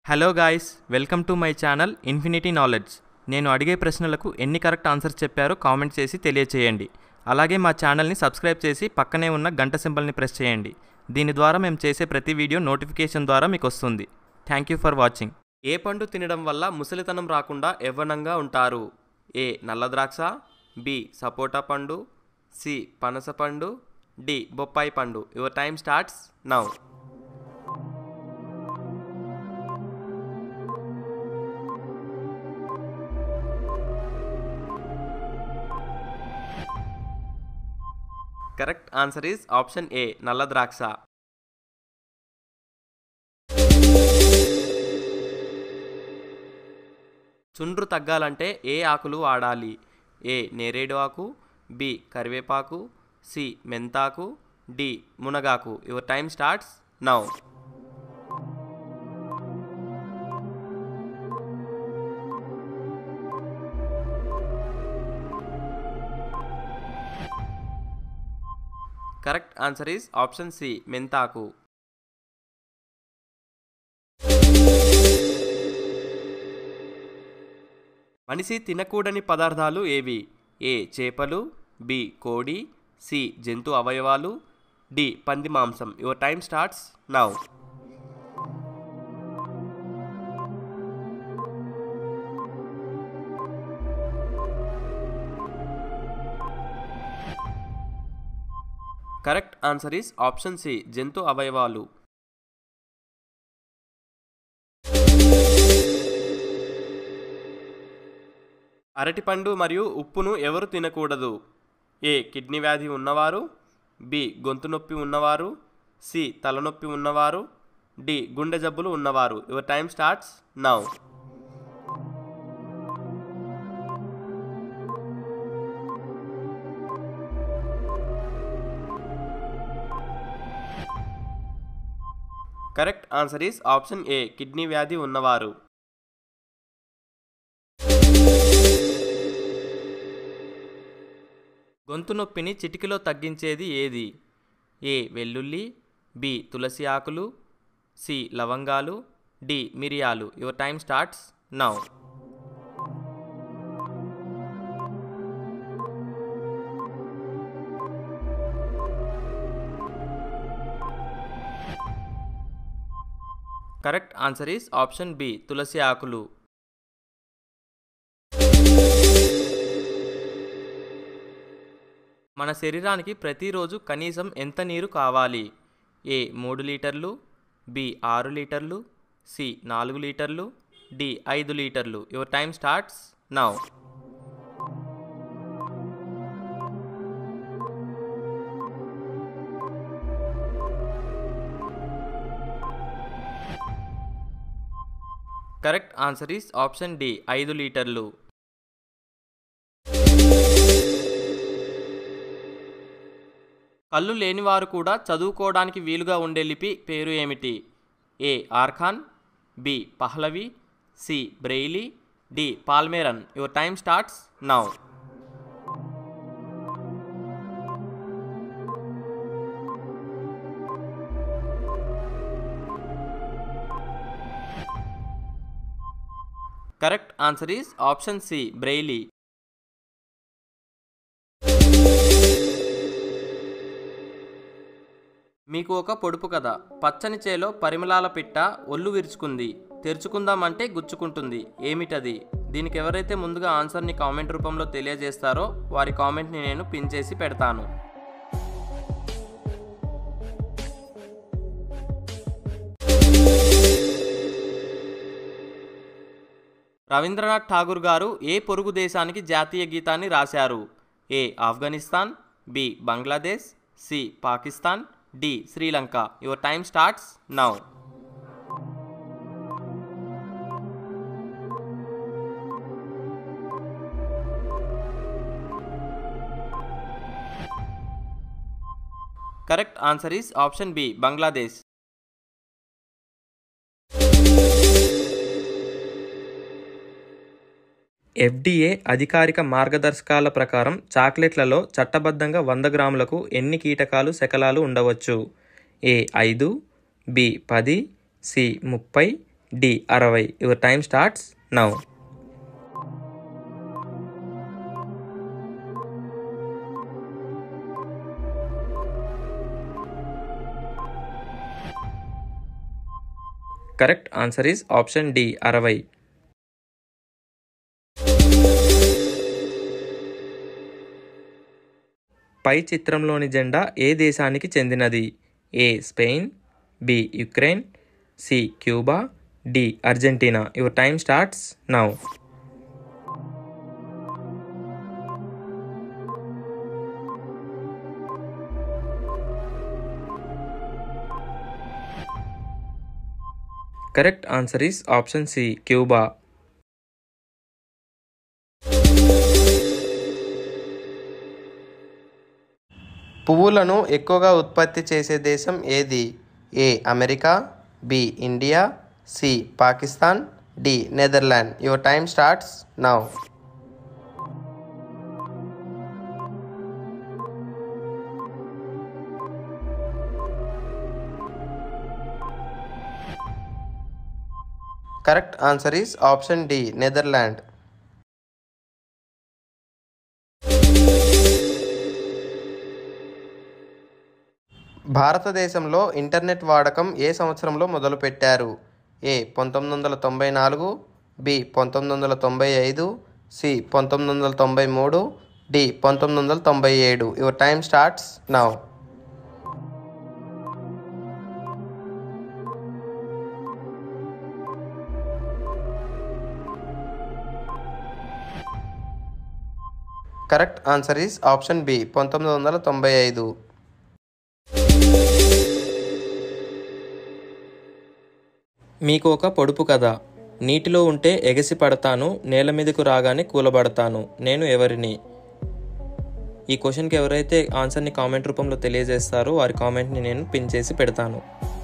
hello guys welcome to my channel infinity knowledge నేను అడిగే ప్రశ్నలకు ఎన్ని కరెక్ట్ ఆన్సర్స్ చెప్పారో కామెంట్ చేసి తెలియచేయండి అలాగే మా ఛానల్ని సబ్స్క్రైబ్ చేసి పక్కనే ఉన్న గంట సింబల్ని ప్రెస్ చేయండి దీని ద్వారా మేము చేసే ప్రతి వీడియో నోటిఫికేషన్ ద్వారా మీకు వస్తుంది థ్యాంక్ యూ ఫర్ వాచింగ్ ఏ పండు తినడం వల్ల ముసలితనం రాకుండా యవ్వనంగా ఉంటారు ఏ నల్ల ద్రాక్ష బి సపోటా పండు సి పనస పండు డి బొప్పాయి పండు your time starts now correct answer is option A నల్ల ద్రాక్ష చుండ్రు తగ్గాలంటే ఏ ఆకులు వాడాలి ఏ నేరేడు ఆకు బి కరివేపాకు సి మెంతాకు డి మునగాకు your time starts now correct answer is option C మెంతాకు మనిషి తినకూడని పదార్థాలు ఏవి ఏ చేపలు బి కోడి సి జంతు అవయవాలు డి పంది మాంసం your time starts now correct answer is option C జంతు అవయవాలు అరటిపండు మరియు ఉప్పును ఎవరు తినకూడదు ఏ కిడ్నీ వ్యాధి ఉన్నవారు బి గొంతు నొప్పి ఉన్నవారు సి తలనొప్పి ఉన్నవారు డి గుండె జబ్బులు ఉన్నవారు your time starts now correct answer is option A kidney వ్యాధి ఉన్నవారు గొంతు నొప్పిని చిటికలో తగ్గించేది ఏది ఏ వెల్లుల్లి బి తులసి ఆకులు సి లవంగాలు డి మిరియాలు your time starts now correct answer is option B తులసి ఆకులు మన శరీరానికి ప్రతిరోజు కనీసం ఎంత నీరు కావాలి ఏ మూడు లీటర్లు బి ఆరు లీటర్లు సి నాలుగు లీటర్లు డి ఐదు లీటర్లు your time starts now correct answer is option D ఐదు లీటర్లు కళ్ళు లేనివారు కూడా చదువుకోవడానికి వీలుగా ఉండే లిపి పేరు ఏమిటి A Orkhon B Pahlavi C Braille D Palmyrene your time starts now correct answer is option C Braille మీకు ఒక పొడుపు కథ పచ్చని చేలో పరిమళాల పిట్ట ఒళ్ళు విరుచుకుంది తెరుచుకుందామంటే గుచ్చుకుంటుంది ఏమిటది దీనికి ఎవరైతే ముందుగా ఆన్సర్ని కామెంట్ రూపంలో తెలియజేస్తారో వారి కామెంట్ని నేను పిన్ చేసి పెడతాను రవీంద్రనాథ్ ఠాగూర్ గారు ఏ పొరుగు దేశానికి జాతీయ గీతాన్ని రాశారు A Afghanistan B Bangladesh C Pakistan D Sri Lanka your time starts now correct answer is option B Bangladesh FDA అధికారిక మార్గదర్శకాల ప్రకారం చాక్లెట్లలో చట్టబద్ధంగా వంద గ్రాములకు ఎన్ని కీటకాలు శకలాలు ఉండవచ్చు ఏ ఐదు బి పది సి ముప్పై డి అరవై your time starts now correct answer is option D అరవై పై చిత్రంలోని జెండా ఏ దేశానికి చెందినది A Spain B Ukraine C Cuba D Argentina your time starts now correct answer is option C Cuba పువ్వులను ఎక్కువగా ఉత్పత్తి చేసే దేశం ఏది A America B India C Pakistan D Netherland your time starts now correct answer is option D Netherland భారతదేశంలో internet వాడకం ఏ సంవత్సరంలో మొదలుపెట్టారు ఏ పంతొమ్మిది వందల తొంభై నాలుగు బి పంతొమ్మిది వందల తొంభై ఐదు సి పంతొమ్మిది వందల తొంభై మూడు డి పంతొమ్మిది వందల తొంభై ఏడు your time starts now correct answer is option B పంతొమ్మిది వందల తొంభై ఐదు మీకు ఒక పొడుపు కథ నీటిలో ఉంటే ఎగసి పడతాను నేల మీదకు రాగానే కూలబడతాను నేను ఎవరిని ఈ క్వశ్చన్కి ఎవరైతే ఆన్సర్ని కామెంట్ రూపంలో తెలియజేస్తారో వారి కామెంట్ని నేను పిన్ చేసి పెడతాను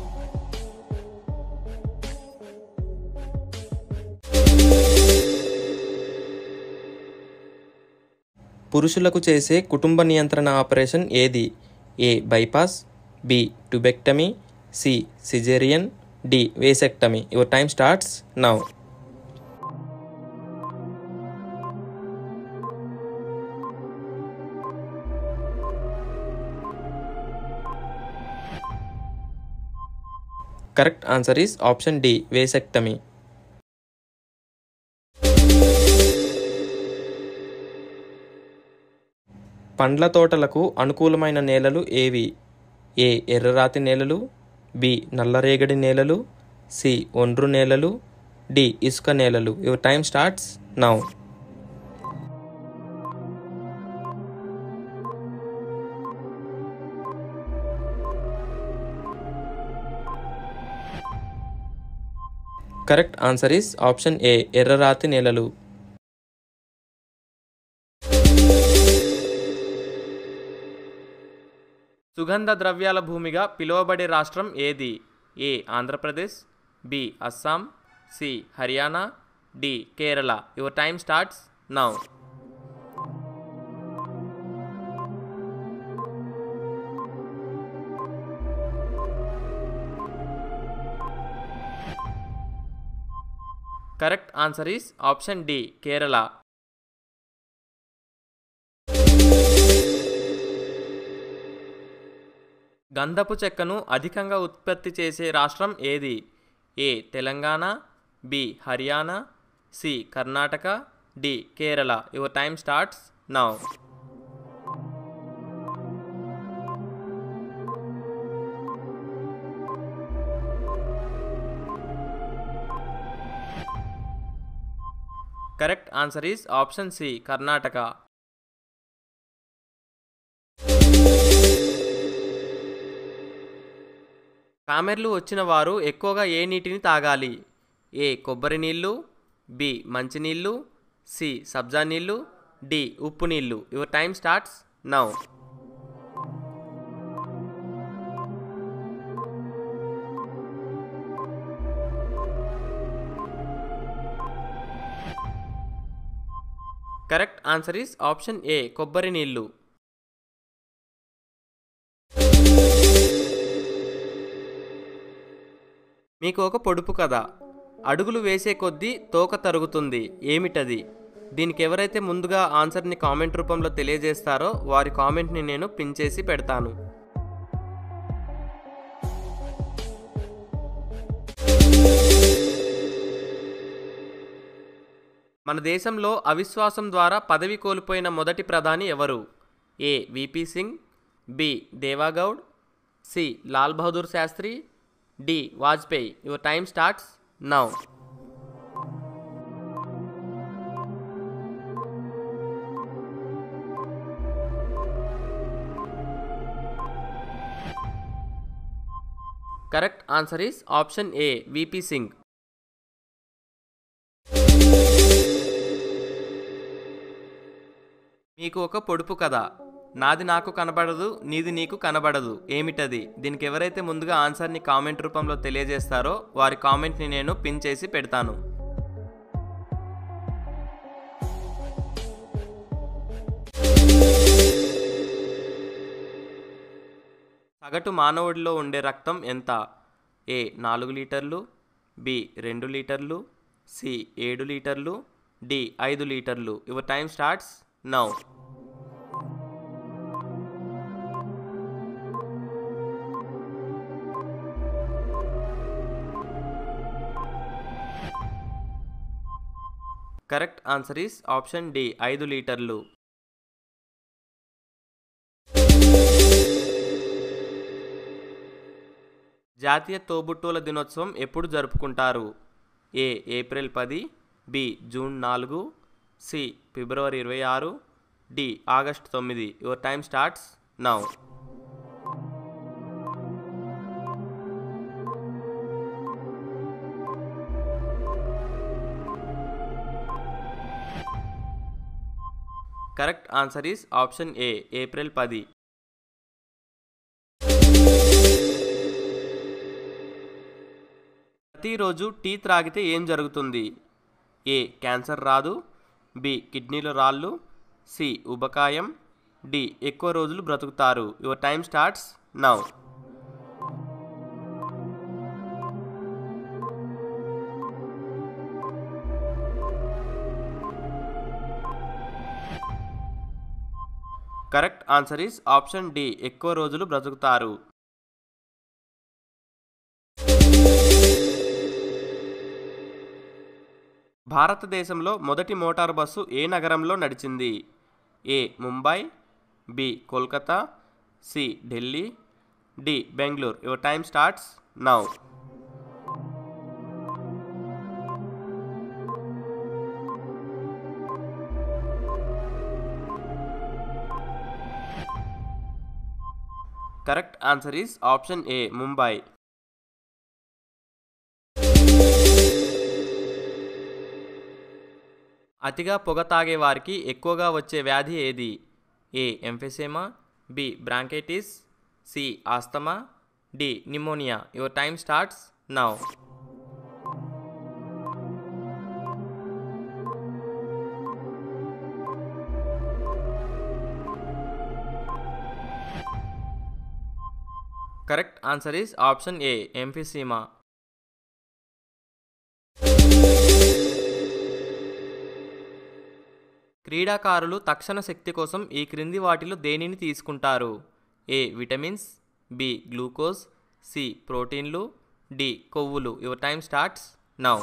పురుషులకు చేసే కుటుంబ నియంత్రణ ఆపరేషన్ ఏది A bypass B tubectomy C caesarean D vasectomy your time starts now correct answer is option D vasectomy పండ్ల తోటలకు అనుకూలమైన నేలలు ఏవి ఏ ఎర్రరాతి నేలలు బి నల్లరేగడి నేలలు సి ఒండ్రు నేలలు డి ఇసుక నేలలు your time starts now correct answer is option A ఎర్రరాతి నేలలు సుగంధ ద్రవ్యాల భూమిగా పిలువబడే రాష్ట్రం ఏది A Andhra Pradesh B Assam C Haryana D Kerala your time starts now correct answer is option D Kerala గంధపు చెక్కను అధికంగా ఉత్పత్తి చేసే రాష్ట్రం ఏది A Telangana B Haryana C Karnataka D Kerala your time starts now correct answer is option C Karnataka కామెర్లు వచ్చిన వారు ఎక్కువగా ఏ నీటిని తాగాలి ఏ కొబ్బరి నీళ్ళు బి మంచినీళ్ళు సి సబ్జా నీళ్ళు డి ఉప్పు నీళ్ళు your time starts now correct answer is option A కొబ్బరి నీళ్ళు మీకు ఒక పొడుపు కథ అడుగులు వేసే కొద్దీ తోక తరుగుతుంది ఏమిటది దీనికి ఎవరైతే ముందుగా ఆన్సర్ని కామెంట్ రూపంలో తెలియజేస్తారో వారి కామెంట్ని నేను పిన్ చేసి పెడతాను మన దేశంలో అవిశ్వాసం ద్వారా పదవి కోల్పోయిన మొదటి ప్రధాని ఎవరు A V P Singh B Deve Gowda C Lal Bahadur Shastri D Vajpayee your time starts now correct answer is option A V P Singh మీకు ఒక పొడుపు కథ నాది నాకు కనబడదు నీది నీకు కనబడదు ఏమిటది దీనికి ఎవరైతే ముందుగా ఆన్సర్ని కామెంట్ రూపంలో తెలియజేస్తారో వారి కామెంట్ని నేను పిన్ చేసి పెడతాను సగటు మానవుడిలో ఉండే రక్తం ఎంత ఏ నాలుగు లీటర్లు బి రెండు లీటర్లు సి ఏడు లీటర్లు డి ఐదు లీటర్లు your time starts now correct answer is option D ఐదు లీటర్లు జాతీయ తోబుట్టువుల దినోత్సవం ఎప్పుడు జరుపుకుంటారు ఏ ఏప్రిల్ పది బి జూన్ నాలుగు సి ఫిబ్రవరి ఇరవై ఆరు డి ఆగస్ట్ తొమ్మిది your time starts now correct answer is option A April పది ప్రతిరోజు టీ త్రాగితే ఏం జరుగుతుంది ఏ క్యాన్సర్ రాదు బి కిడ్నీలో రాళ్ళు సి ఉబకాయం డి ఎక్కువ రోజులు బ్రతుకుతారు your time starts now correct answer is option D ఎక్కువ రోజులు బ్రతుకుతారు భారతదేశంలో మొదటి మోటారు బస్సు ఏ నగరంలో నడిచింది A Mumbai B Kolkata C Delhi D Bengaluru your time starts now correct answer is option A Mumbai అతిగా పొగ తాగే వారికి ఎక్కువగా వచ్చే వ్యాధి ఏది A emphysema B bronchitis C asthma D pneumonia your time starts now correct answer is option A emphysema క్రీడాకారులు తక్షణ శక్తి కోసం ఈ క్రింది వాటిలో దేనిని తీసుకుంటారు A vitamins B glucose C ప్రోటీన్లు డి కొవ్వులు your time starts now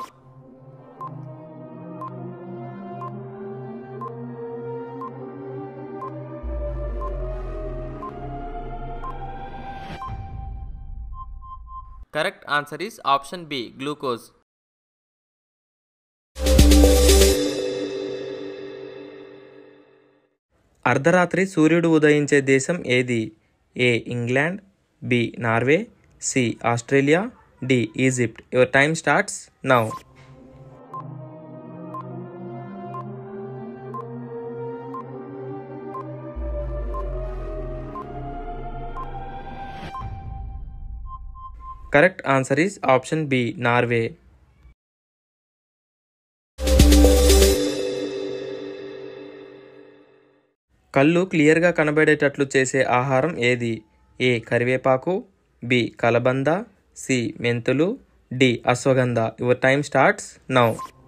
correct answer is option B glucose అర్ధరాత్రి సూర్యుడు ఉదయించే దేశం ఏది A England B Norway C Australia D Egypt your time starts now correct answer is option B Norway కళ్ళు క్లియర్గా కనబడేటట్లు చేసే ఆహారం ఏది ఏ కరివేపాకు బి కలబంద సి మెంతులు D ashwagandha your time starts now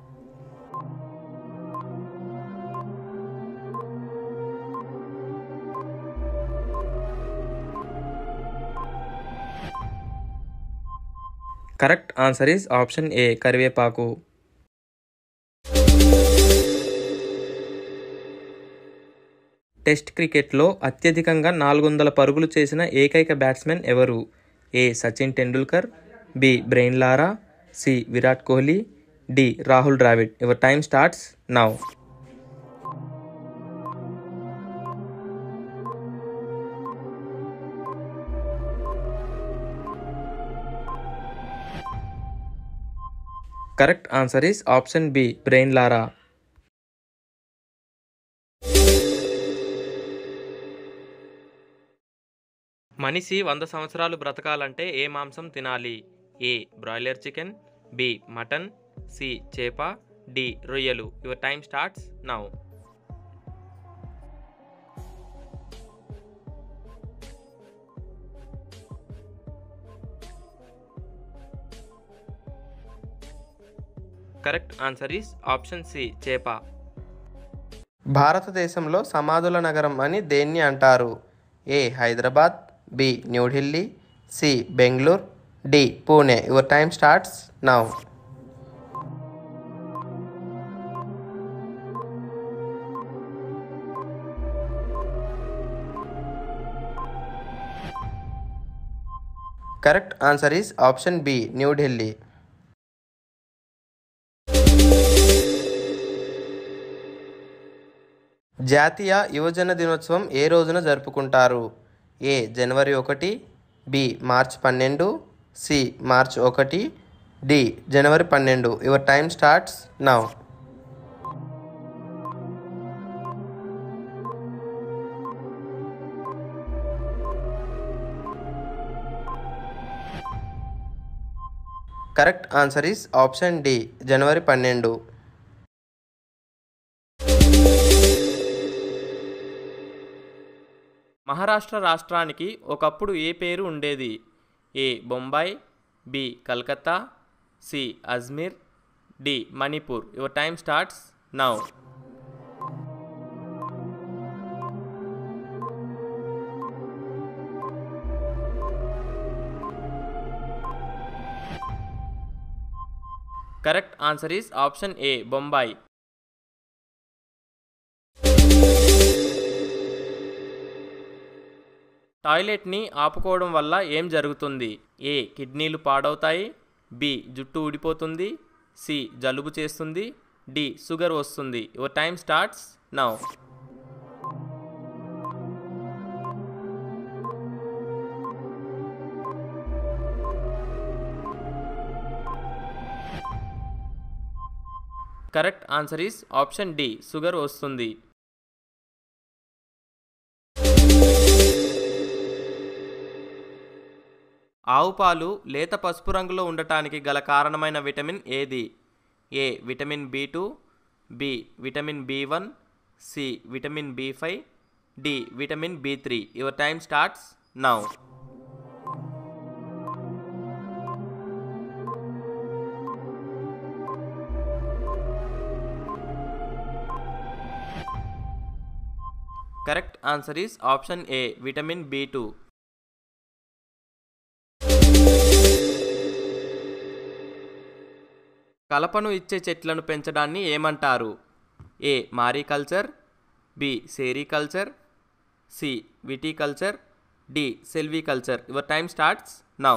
correct answer is option A కరివేపాకు టెస్ట్ క్రికెట్లో అత్యధికంగా నాలుగు వందల పరుగులు చేసిన ఏకైక బ్యాట్స్మెన్ ఎవరు A Sachin Tendulkar B Brian Lara C Virat Kohli D Rahul Dravid your time starts now correct answer is option B Brian Lara మనిషి వంద సంవత్సరాలు బ్రతకాలంటే ఏ మాంసం తినాలి A broiler chicken B mutton C చేప డి రొయ్యలు your time starts now correct answer is option C చేప భారతదేశంలో సమాధుల నగరం అని దేన్ని అంటారు A Hyderabad B New Delhi C Bengaluru D Pune your time starts now correct answer is option B New Delhi జాతీయ యువజన దినోత్సవం ఏ రోజున జరుపుకుంటారు ఏ జనవరి ఒకటి బి మార్చ్ పన్నెండు సి మార్చ్ ఒకటి డి జనవరి పన్నెండు your time starts now correct answer is option D జనవరి పన్నెండు మహారాష్ట్ర రాష్ట్రానికి ఒకప్పుడు ఏ పేరు ఉండేది A Bombay B Calcutta C Ajmer D Manipur your time starts now correct answer is option A Bombay టాయిలెట్ని ఆపుకోవడం వల్ల ఏం జరుగుతుంది ఏ కిడ్నీలు పాడవుతాయి బి జుట్టు ఊడిపోతుంది సి జలుబు చేస్తుంది డి షుగర్ వస్తుంది your time starts now correct answer is option D sugar వస్తుంది ఆవు పాలు లేత పసుపు రంగులో ఉండటానికి గల కారణమైన విటమిన్ ఏది A vitamin B two B vitamin B one C vitamin B five D vitamin B three your time starts now correct answer is option A vitamin B two కలపను ఇచ్చే చెట్లను పెంచడాన్ని ఏమంటారు A mariculture B sericulture C viticulture D silviculture your time starts now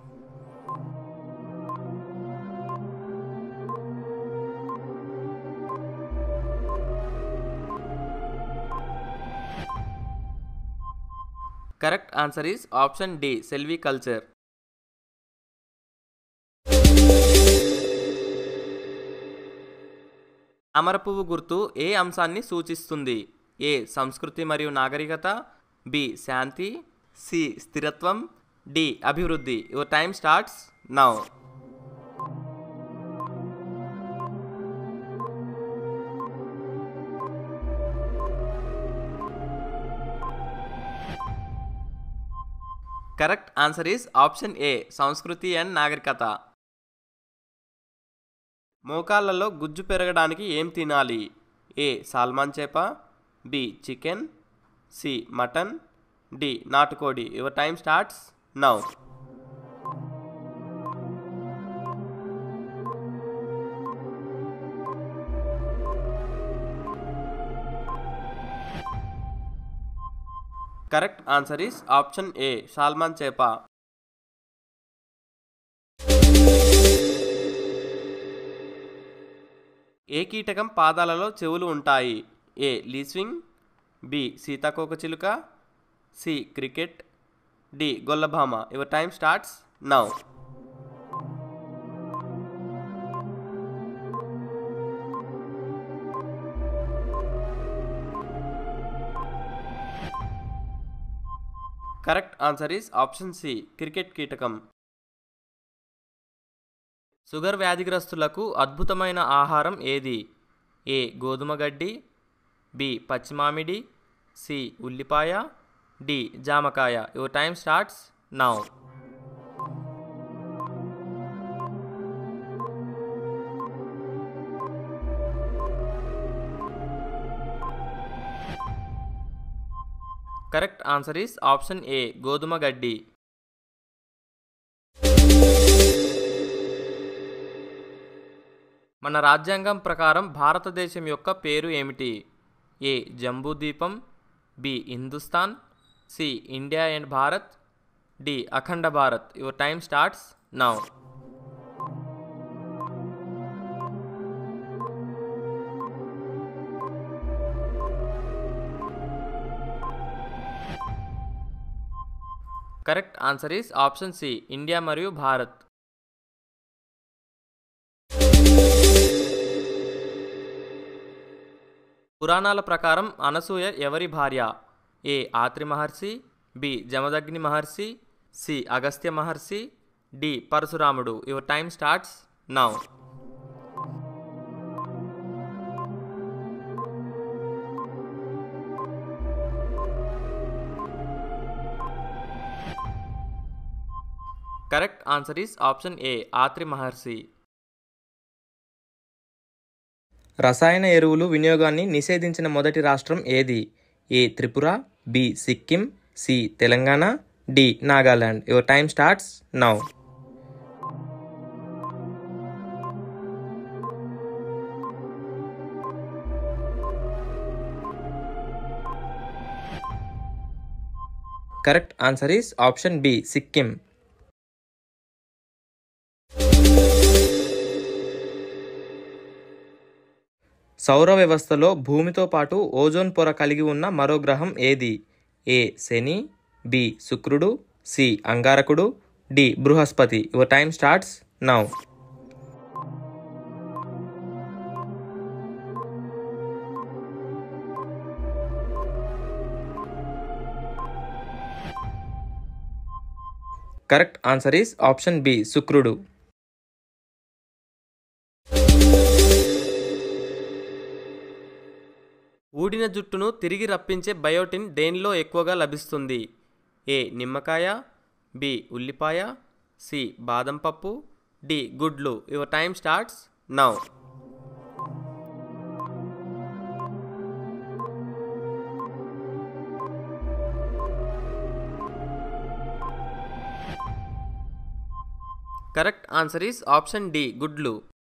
correct answer is option D silviculture తామర పువ్వు గుర్తు ఏ అంశాన్ని సూచిస్తుంది ఏ సంస్కృతి మరియు నాగరికత బి శాంతి సి స్థిరత్వం డి అభివృద్ధి your time starts now correct answer is option A సంస్కృతి అండ్ నాగరికత మోకాళ్ళలో గుజ్జు పెరగడానికి ఏం తినాలి ఏ సాల్మాన్ చేప B chicken C mutton D నాటుకోడి your time starts now correct answer is option A salmon చేప ఏ కీటకం పాదాలలో చెవులు ఉంటాయి ఏ లీస్వింగ్ బి సీతాకోక చిలుక సి క్రికెట్ డి గొల్లభామ your time starts now correct answer is option C cricket కీటకం షుగర్ వ్యాధిగ్రస్తులకు అద్భుతమైన ఆహారం ఏది ఏ గోధుమ గడ్డి బి పచ్చిమామిడి సి ఉల్లిపాయ డి జామకాయ your time starts now correct answer is option A గోధుమ గడ్డి మన రాజ్యాంగం ప్రకారం భారతదేశం యొక్క పేరు ఏమిటి ఏ జంబూ ద్వీపం B Hindustan C India and Bharat D Akhand Bharat your time starts now correct answer is option C India మరియు భారత్ పురాణాల ప్రకారం అనసూయ ఎవరి భార్య A Atri Maharshi B Jamadagni Maharshi C Agastya Maharshi D పరశురాముడు your time starts now correct answer is option A Atri Maharshi రసాయన ఎరువులు వినియోగాన్ని నిషేధించిన మొదటి రాష్ట్రం ఏది A Tripura B Sikkim C Telangana D Nagaland your time starts now correct answer is option B Sikkim సౌర వ్యవస్థలో భూమితో పాటు ఓజోన్ పొర కలిగి ఉన్న మరో గ్రహం ఏది ఏ శని బి శుక్రుడు సి అంగారకుడు D Brihaspati your time starts now correct answer is option B శుక్రుడు ఊడిన జుట్టును తిరిగి రప్పించే బయోటిన్ దేనిలో ఎక్కువగా లభిస్తుంది ఏ నిమ్మకాయ బి ఉల్లిపాయ సి బాదం పప్పు డి గుడ్లు your time starts now correct answer is option D గుడ్లు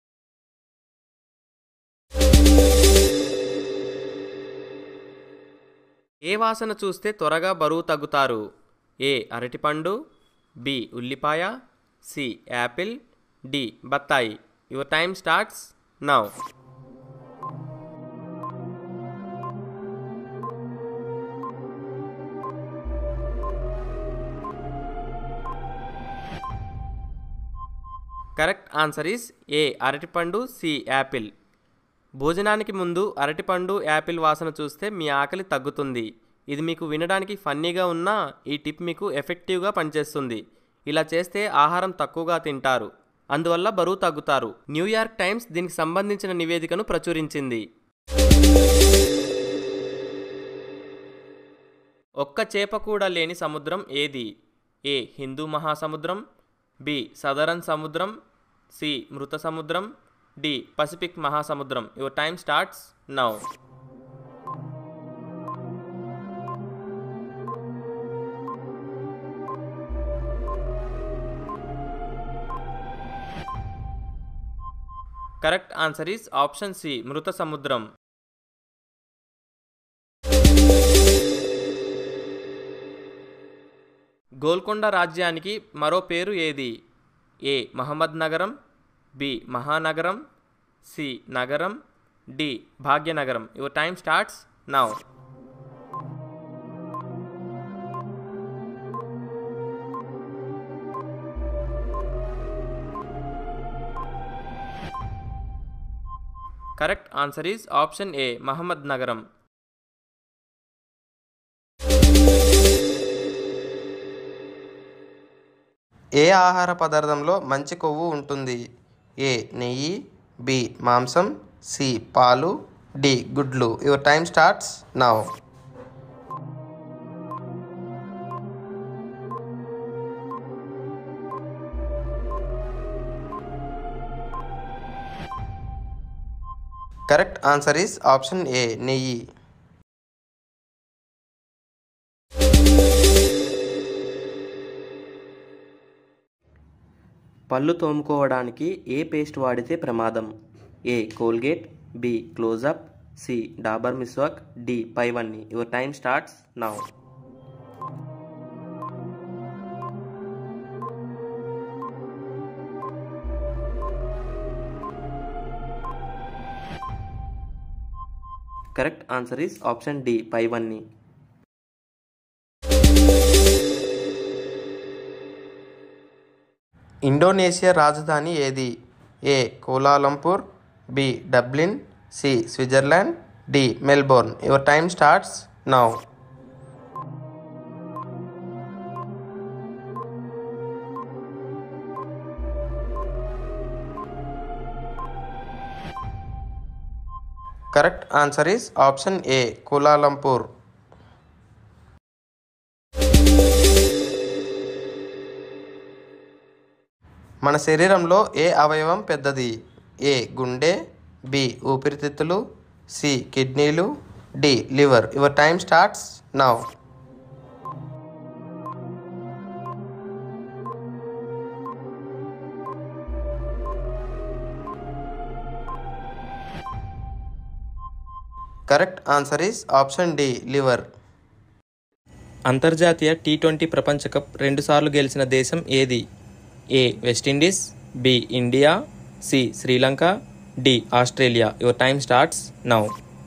ఏ వాసన చూస్తే త్వరగా బరువు తగ్గుతారు ఏ అరటిపండు బి ఉల్లిపాయ సి యాపిల్ డి బత్తాయి your time starts now correct answer is A అరటిపండు సి యాపిల్ భోజనానికి ముందు అరటిపండు యాపిల్ వాసన చూస్తే మీ ఆకలి తగ్గుతుంది ఇది మీకు వినడానికి ఫన్నీగా ఉన్నా ఈ టిప్ మీకు ఎఫెక్టివ్గా పనిచేస్తుంది ఇలా చేస్తే ఆహారం తక్కువగా తింటారు అందువల్ల బరువు తగ్గుతారు న్యూయార్క్ టైమ్స్ దీనికి సంబంధించిన నివేదికను ప్రచురించింది ఒక్క చేప కూడా లేని సముద్రం ఏది ఏ హిందూ మహాసముద్రం బి సదరన్ సముద్రం సి మృత సముద్రం డి పసిఫిక్ మహాసముద్రం your time starts now correct answer is option C మృత సముద్రం గోల్కొండ రాజ్యానికి మరో పేరు ఏది ఏ మహమ్మద్ నగరం బి మహానగరం సి నగరం D Bhagyanagaram your time starts now correct answer is option A Mohammed నగరం ఏ ఆహార పదార్థంలో మంచి కొవ్వు ఉంటుంది ఏ నెయ్యి బి మాంసం సి పాలు డి గుడ్లు your time starts now correct answer is option A నెయ్యి పళ్ళు తోముకోవడానికి ఏ పేస్ట్ వాడితే ప్రమాదం A Colgate B Closeup C Dabur Meswak D పైవన్నీ your time starts now correct answer is option D పైవన్నీ ఇండోనేషియా రాజధాని ఏది A Kuala Lumpur B Dublin C Switzerland D Melbourne your time starts now correct answer is option A Kuala Lumpur మన శరీరంలో ఏ అవయవం పెద్దది ఏ గుండె B ఊపిరితిత్తులు సి కిడ్నీలు D liver your time starts now correct answer is option D liver అంతర్జాతీయ T twenty ప్రపంచ cup రెండుసార్లు గెలిచిన దేశం ఏది A West Indies B India C Sri Lanka D Australia your time starts now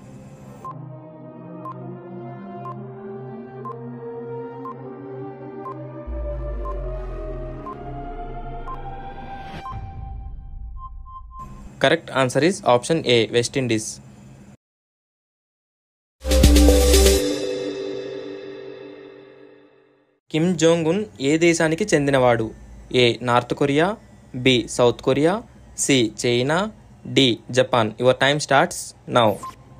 correct answer is option A West Indies Kim Jong Un ఏ దేశానికి చెందినవాడు A North Korea B South Korea C China D Japan your time starts now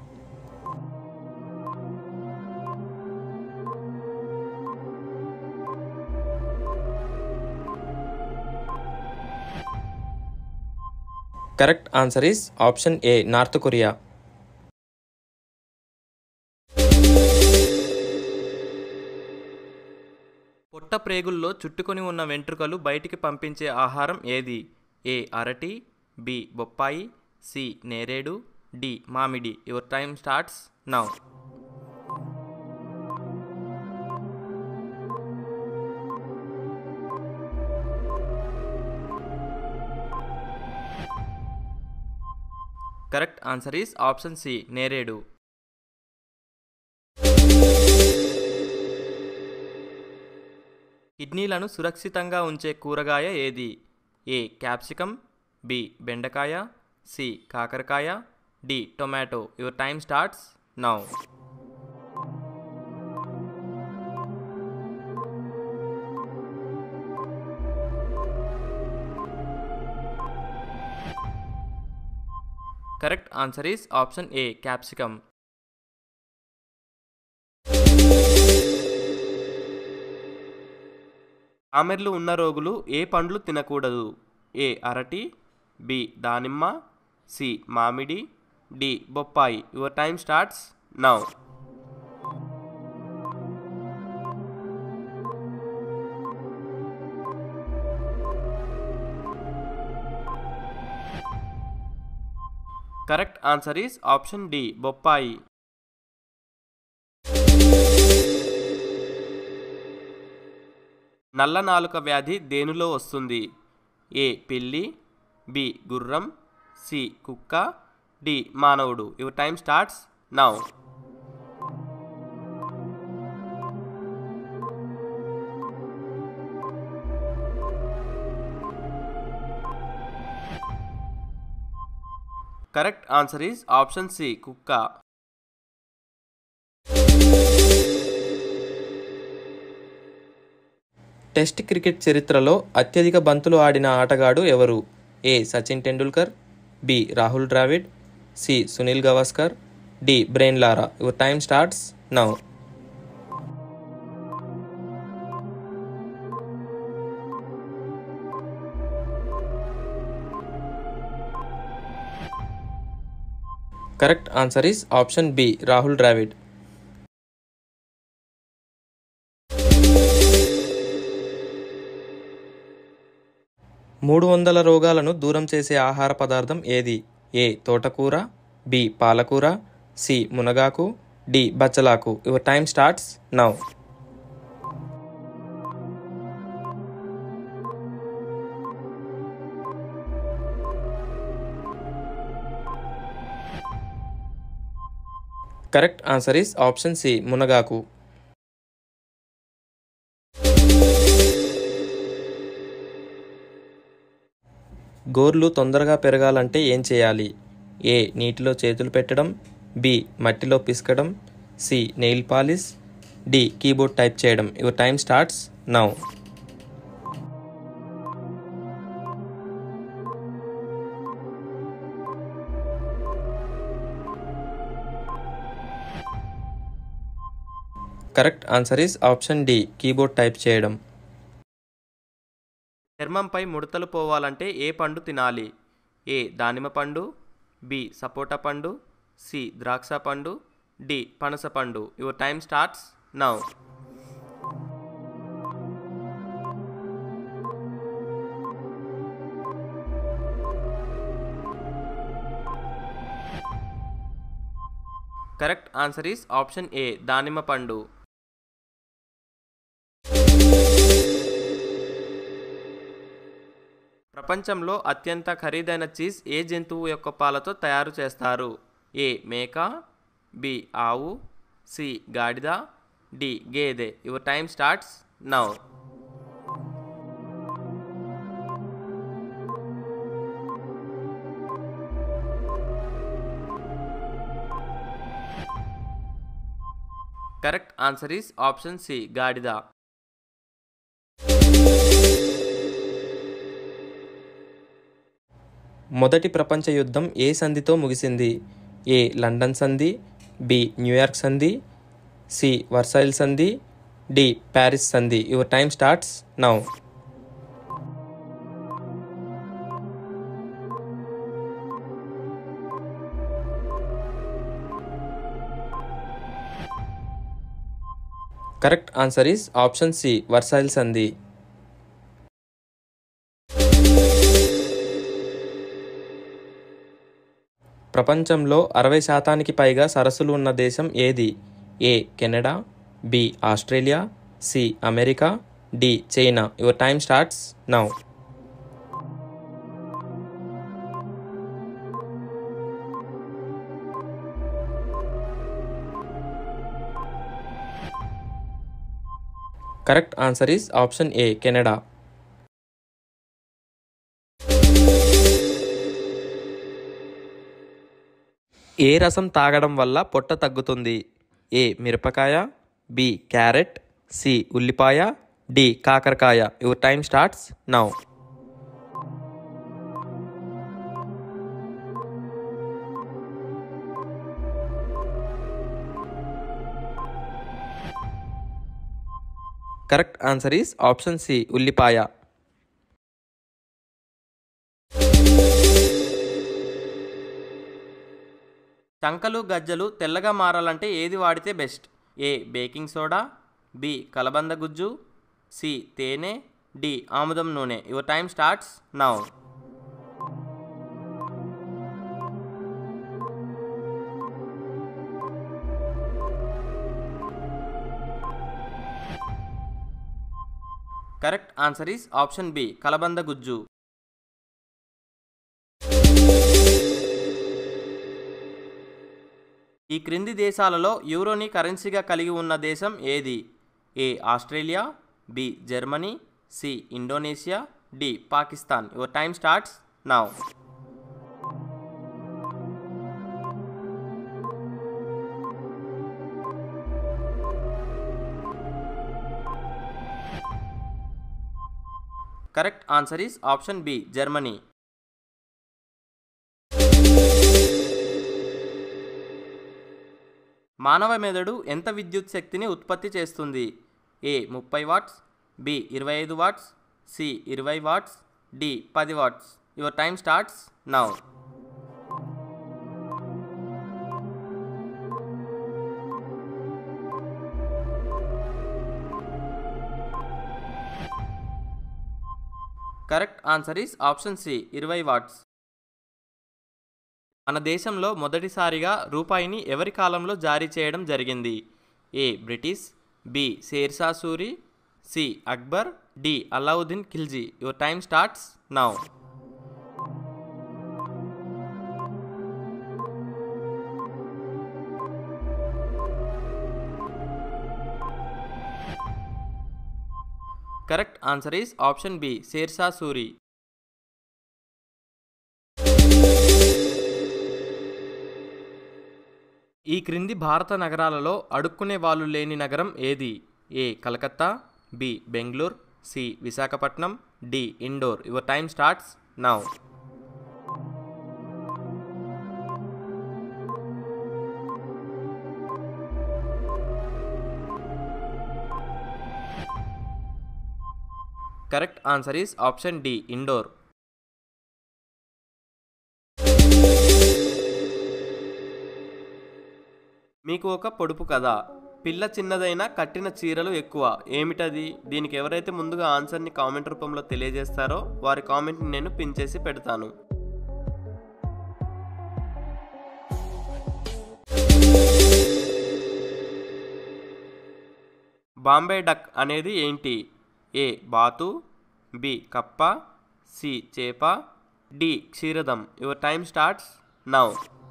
correct answer is option A North Korea పొట్ట ప్రేగుల్లో చుట్టుకొని ఉన్న వెంట్రుకలు బయటికి పంపించే ఆహారం ఏది ఏ అరటి బి బొప్పాయి సి నేరేడు డి మామిడి your time starts now correct answer is option C నేరేడు కిడ్నీలను సురక్షితంగా ఉంచే కూరగాయ ఏది ఏ క్యాప్సికమ్ బి బెండకాయ సి కాకరకాయ D tomato your time starts now correct answer is option A capsicum ఆమెర్లు ఉన్న రోగులు ఏ పండ్లు తినకూడదు ఏ అరటి బి దానిమ్మ సి మామిడి డి బొప్పాయి your time starts now correct answer is option D బొప్పాయి నల్ల నాలుక వ్యాధి దేనిలో వస్తుంది ఏ పిల్లి బి గుర్రం సి కుక్క డి మానవుడు your time starts now correct answer is option C కుక్క టెస్ట్ క్రికెట్ చరిత్రలో అత్యధిక బంతులు ఆడిన ఆటగాడు ఎవరు A Sachin Tendulkar B Rahul Dravid C Sunil Gavaskar D Brian Lara your time starts now correct answer is option B Rahul Dravid మూడు వందల రోగాలను దూరం చేసే ఆహార పదార్థం ఏది ఏ తోటకూర బి పాలకూర సి మునగాకు డి బచ్చలాకు your time starts now correct answer is option C మునగాకు గోర్లు తొందరగా పెరగాలంటే ఏం చేయాలి ఏ నీటిలో చేతులు పెట్టడం బి మట్టిలో పిసకడం C nail polish D keyboard type చేయడం your time starts now correct answer is option D keyboard type చేయడం చర్మంపై ముడతలు పోవాలంటే ఏ పండు తినాలి ఏ దానిమ్మ పండు బి సపోటా పండు సి ద్రాక్ష పండు డి పనస పండు your time starts now correct answer is option A దానిమ్మ పండు ప్రపంచంలో అత్యంత ఖరీదైన చీజ్ ఏ జంతువు యొక్క పాలతో తయారు చేస్తారు ఏ మేక బి ఆవు సి గాడిద డి గేదె your time starts now correct answer is option C గాడిద మొదటి ప్రపంచ యుద్ధం ఏ సంధితో ముగిసింది ఏ లండన్ సంధి బి న్యూయార్క్ సంధి సి వర్సైల్ సంధి డి ప్యారిస్ సంధి your time starts now correct answer is option C Versailles సంధి ప్రపంచంలో అరవై శాతానికి పైగా సరస్సులు ఉన్న దేశం ఏది A Canada B Australia C America D China your time starts now correct answer is option A Canada ఏ రసం తాగడం వల్ల పొట్ట తగ్గుతుంది ఏ మిరపకాయ బి క్యారెట్ సి ఉల్లిపాయ డి కాకరకాయ your time starts now correct answer is option C ఉల్లిపాయ చంకలు గజ్జలు తెల్లగా మారాలంటే ఏది వాడితే best A baking soda B కలబంద గుజ్జు సి తేనె డి ఆముదం నూనె your time starts now correct answer is option B కలబంద గుజ్జు ఈ క్రింది దేశాలలో యూరోని కరెన్సీగా కలిగి ఉన్న దేశం ఏది A Australia B Germany C Indonesia D Pakistan your time starts now correct answer is option B Germany మానవ మెదడు ఎంత విద్యుత్ శక్తిని ఉత్పత్తి చేస్తుంది ఏ ముప్పై వాట్స్ బి ఇరవై ఐదు వాట్స్ సి ఇరవై వాట్స్ డి పది watts your time starts now correct answer is option C ఇరవై వాట్స్ మన దేశంలో మొదటిసారిగా రూపాయిని ఎవరి కాలంలో జారీ చేయడం జరిగింది A British B Sher Shah Suri C Akbar D Alauddin Khilji your time starts now correct answer is option B Sher Shah Suri ఈ క్రింది భారత నగరాలలో అడుక్కునే వాళ్ళు లేని నగరం ఏది A Calcutta B Bengaluru C Visakhapatnam D Indore your time starts now correct answer is option D Indore మీకు ఒక పొడుపు కథ పిల్ల చిన్నదైనా కట్టిన చీరలు ఎక్కువ ఏమిటది దీనికి ఎవరైతే ముందుగా ఆన్సర్ని కామెంట్ రూపంలో తెలియజేస్తారో వారి కామెంట్ని నేను పిన్ చేసి పెడతాను బాంబే డక్ అనేది ఏంటి ఏ బాతు బి కప్ప సి చేప డి క్షీరదం your time starts now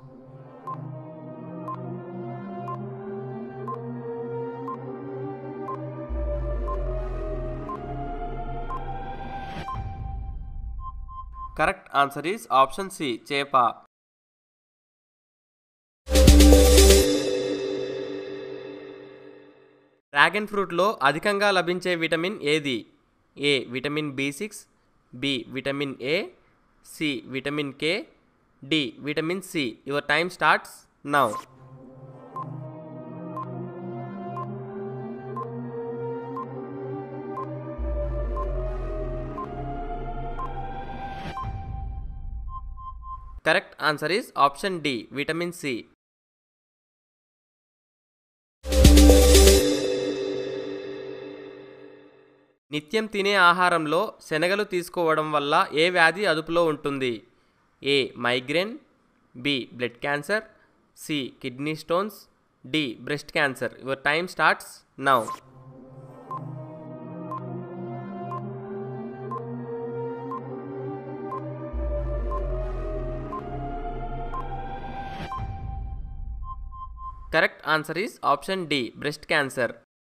correct answer is option C చేప డ్రాగన్ ఫ్రూట్లో అధికంగా లభించే విటమిన్ ఏది A vitamin B six B vitamin A C vitamin K D vitamin C your time starts now correct answer is option D vitamin C నిత్యం తినే ఆహారంలో శనగలు తీసుకోవడం వల్ల ఏ వ్యాధి అదుపులో ఉంటుంది A migraine B blood cancer C kidney stones D breast cancer your time starts now correct answer is option D breast cancer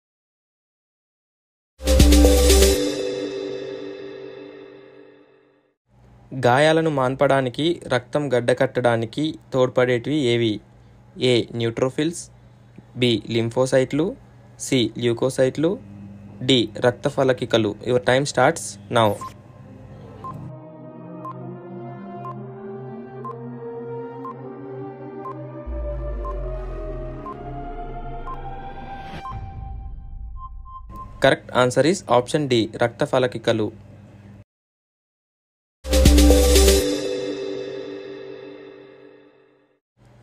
గాయాలను మాన్పడానికి రక్తం గడ్డకట్టడానికి తోడ్పడేటివి ఏవి ఏ న్యూట్రోఫిల్స్ బి లింఫోసైట్లు సి ల్యూకోసైట్లు డి రక్త ఫలకికలు your time starts now correct answer is option D రక్త ఫలకికలు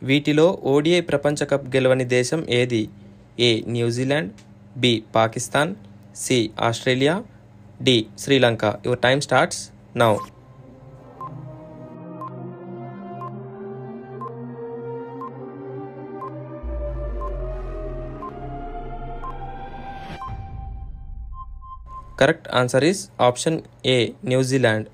వీటిలో ఓడిఐ ప్రపంచ కప్ గెలవని దేశం ఏది A New Zealand B Pakistan C Australia D Sri Lanka your time starts now correct answer is option A New Zealand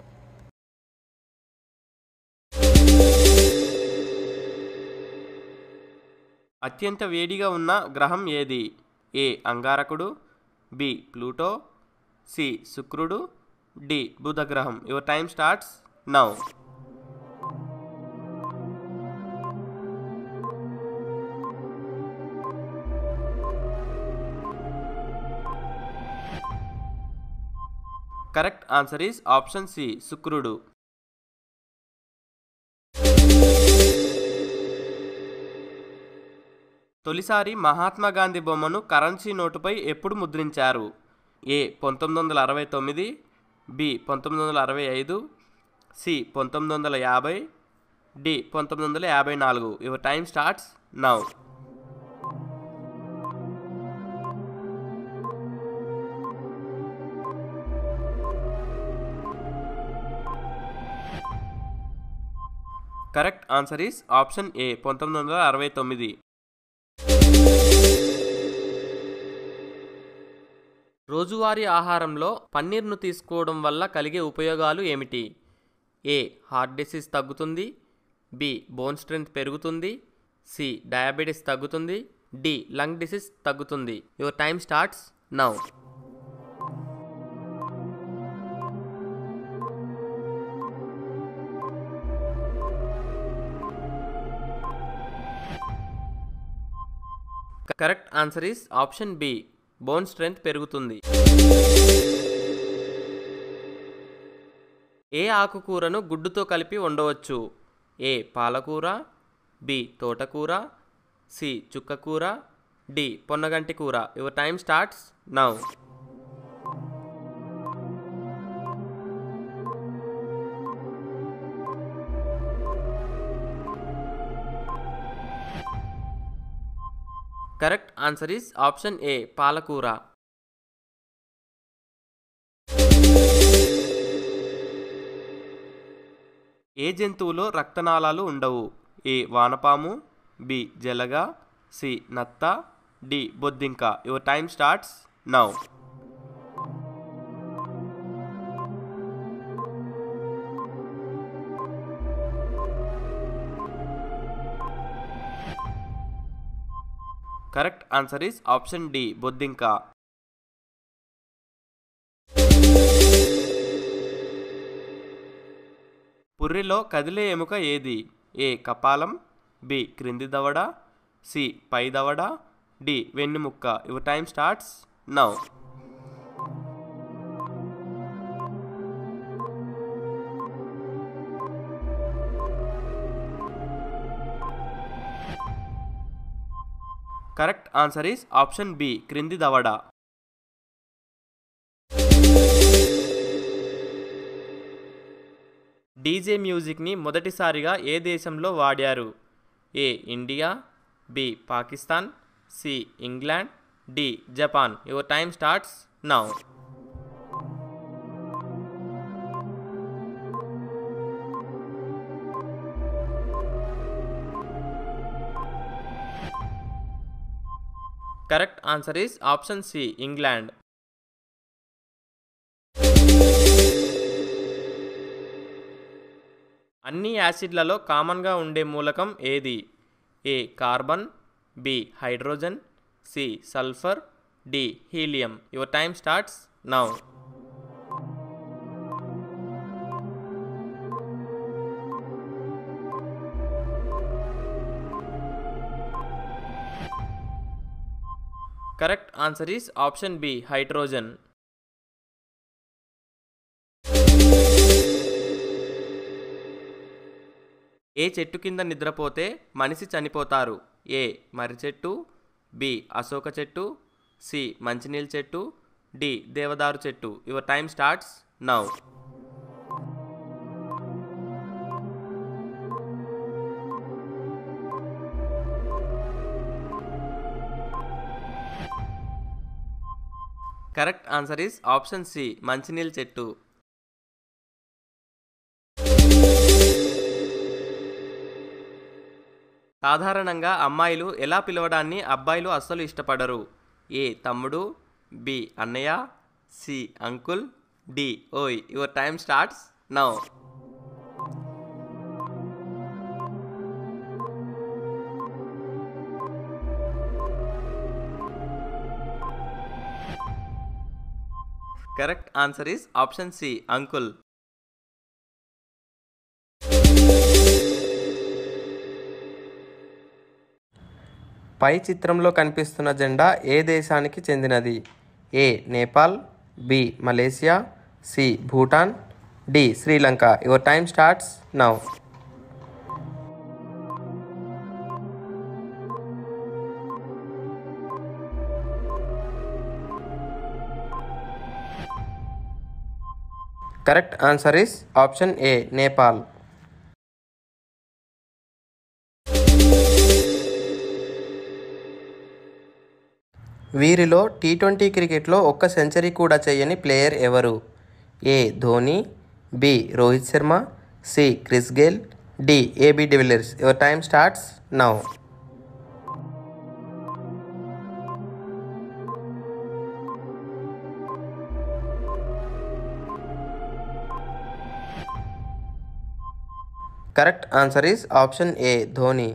అత్యంత వేడిగా ఉన్న గ్రహం ఏది ఏ అంగారకుడు బి ప్లూటో సి శుక్రుడు డి బుధ గ్రహం your time starts now correct answer is option C శుక్రుడు తొలిసారి మహాత్మా గాంధీ బొమ్మను కరెన్సీ నోటుపై ఎప్పుడు ముద్రించారు ఏ పంతొమ్మిది వందల అరవై తొమ్మిది బి పంతొమ్మిది వందల అరవై ఐదు సి పంతొమ్మిది వందల యాభై డి పంతొమ్మిది వందల యాభై నాలుగు your time starts now correct answer is option A పంతొమ్మిది వందల అరవై తొమ్మిది రోజువారీ ఆహారంలో పన్నీర్ను తీసుకోవడం వల్ల కలిగే ఉపయోగాలు ఏమిటి ఏ హార్ట్ డిసీజ్ తగ్గుతుంది బి బోన్ స్ట్రెంత్ పెరుగుతుంది సి డయాబెటీస్ తగ్గుతుంది డి లంగ్ డిసీజ్ తగ్గుతుంది your time starts now correct answer is option B bone strength పెరుగుతుంది ఏ ఆకుకూరను గుడ్డుతో కలిపి వండవచ్చు ఏ పాలకూర బి తోటకూర సి చుక్కకూర డి పొన్నగంటి కూర your time starts now correct answer is option A పాలకూర ఏ జంతువులో రక్తనాళాలు ఉండవు ఏ వానపాము బి జలగ సి నత్త డి బొద్దింక your time starts now correct answer is option D బొద్దింక పుర్రిలో కదిలే ఎముక ఏది ఏ కపాలం బి క్రింది దవడ సి పై దవడ డి వెన్నుముక్క your time starts now correct answer is option B క్రింది దవడ డీజే మ్యూజిక్ని మొదటిసారిగా ఏ దేశంలో వాడారు A India B Pakistan C England D Japan your time starts now correct answer is option C England అన్ని యాసిడ్లలో కామన్గా ఉండే మూలకం ఏది A carbon B hydrogen C sulphur D helium your time starts now correct answer is option B hydrogen ఏ చెట్టు కింద నిద్రపోతే మనిషి చనిపోతారు ఏ మర్రి చెట్టు బి అశోక చెట్టు సి మంచినీళ్ళ చెట్టు డి దేవదారు చెట్టు your time starts now correct answer is option C మంచినీళ్ళ చెట్టు సాధారణంగా అమ్మాయిలు ఎలా పిలవడాన్ని అబ్బాయిలు అస్సలు ఇష్టపడరు ఏ తమ్ముడు బి అన్నయ్య సి అంకుల్ డి ఓయ్ your time starts now correct answer is option C uncle పై చిత్రంలో కనిపిస్తున్న జెండా ఏ దేశానికి చెందినది A Nepal B Malaysia C Bhutan D Sri Lanka your time starts now correct answer is option A Nepal వీరిలో టీ ట్వంటీ క్రికెట్లో ఒక్క సెంచరీ కూడా చేయని ప్లేయర్ ఎవరు A Dhoni B Rohit Sharma C Chris Gayle D A B de Villiers your time starts now correct answer is option A Dhoni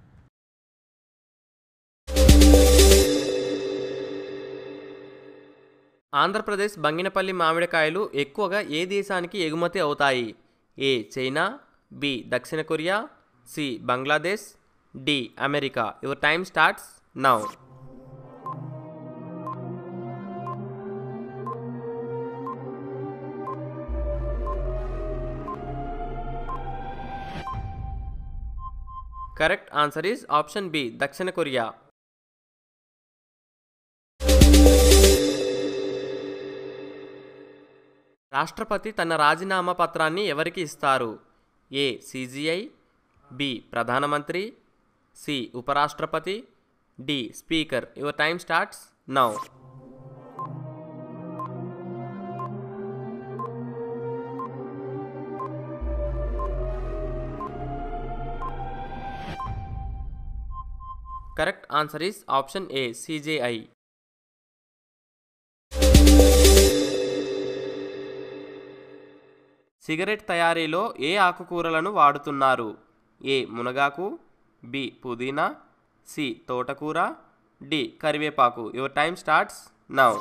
Andhra Pradesh Banganapalli మామిడికాయలు ఎక్కువగా ఏ దేశానికి ఎగుమతి అవుతాయి ఏ చైనా బి దక్షిణ Korea C Bangladesh D America your time starts now correct answer is option B దక్షిణ Korea రాష్ట్రపతి తన రాజీనామా పత్రాన్ని ఎవరికి ఇస్తారు ఏ సిజిఐ బి ప్రధానమంత్రి సి ఉపరాష్ట్రపతి D speaker your time starts now correct answer is option A CJI cigarette తయారీలో ఏ ఆకుకూరలను వాడుతున్నారు ఏ మునగాకు బి పుదీనా సి తోటకూర డి కరివేపాకు your time starts now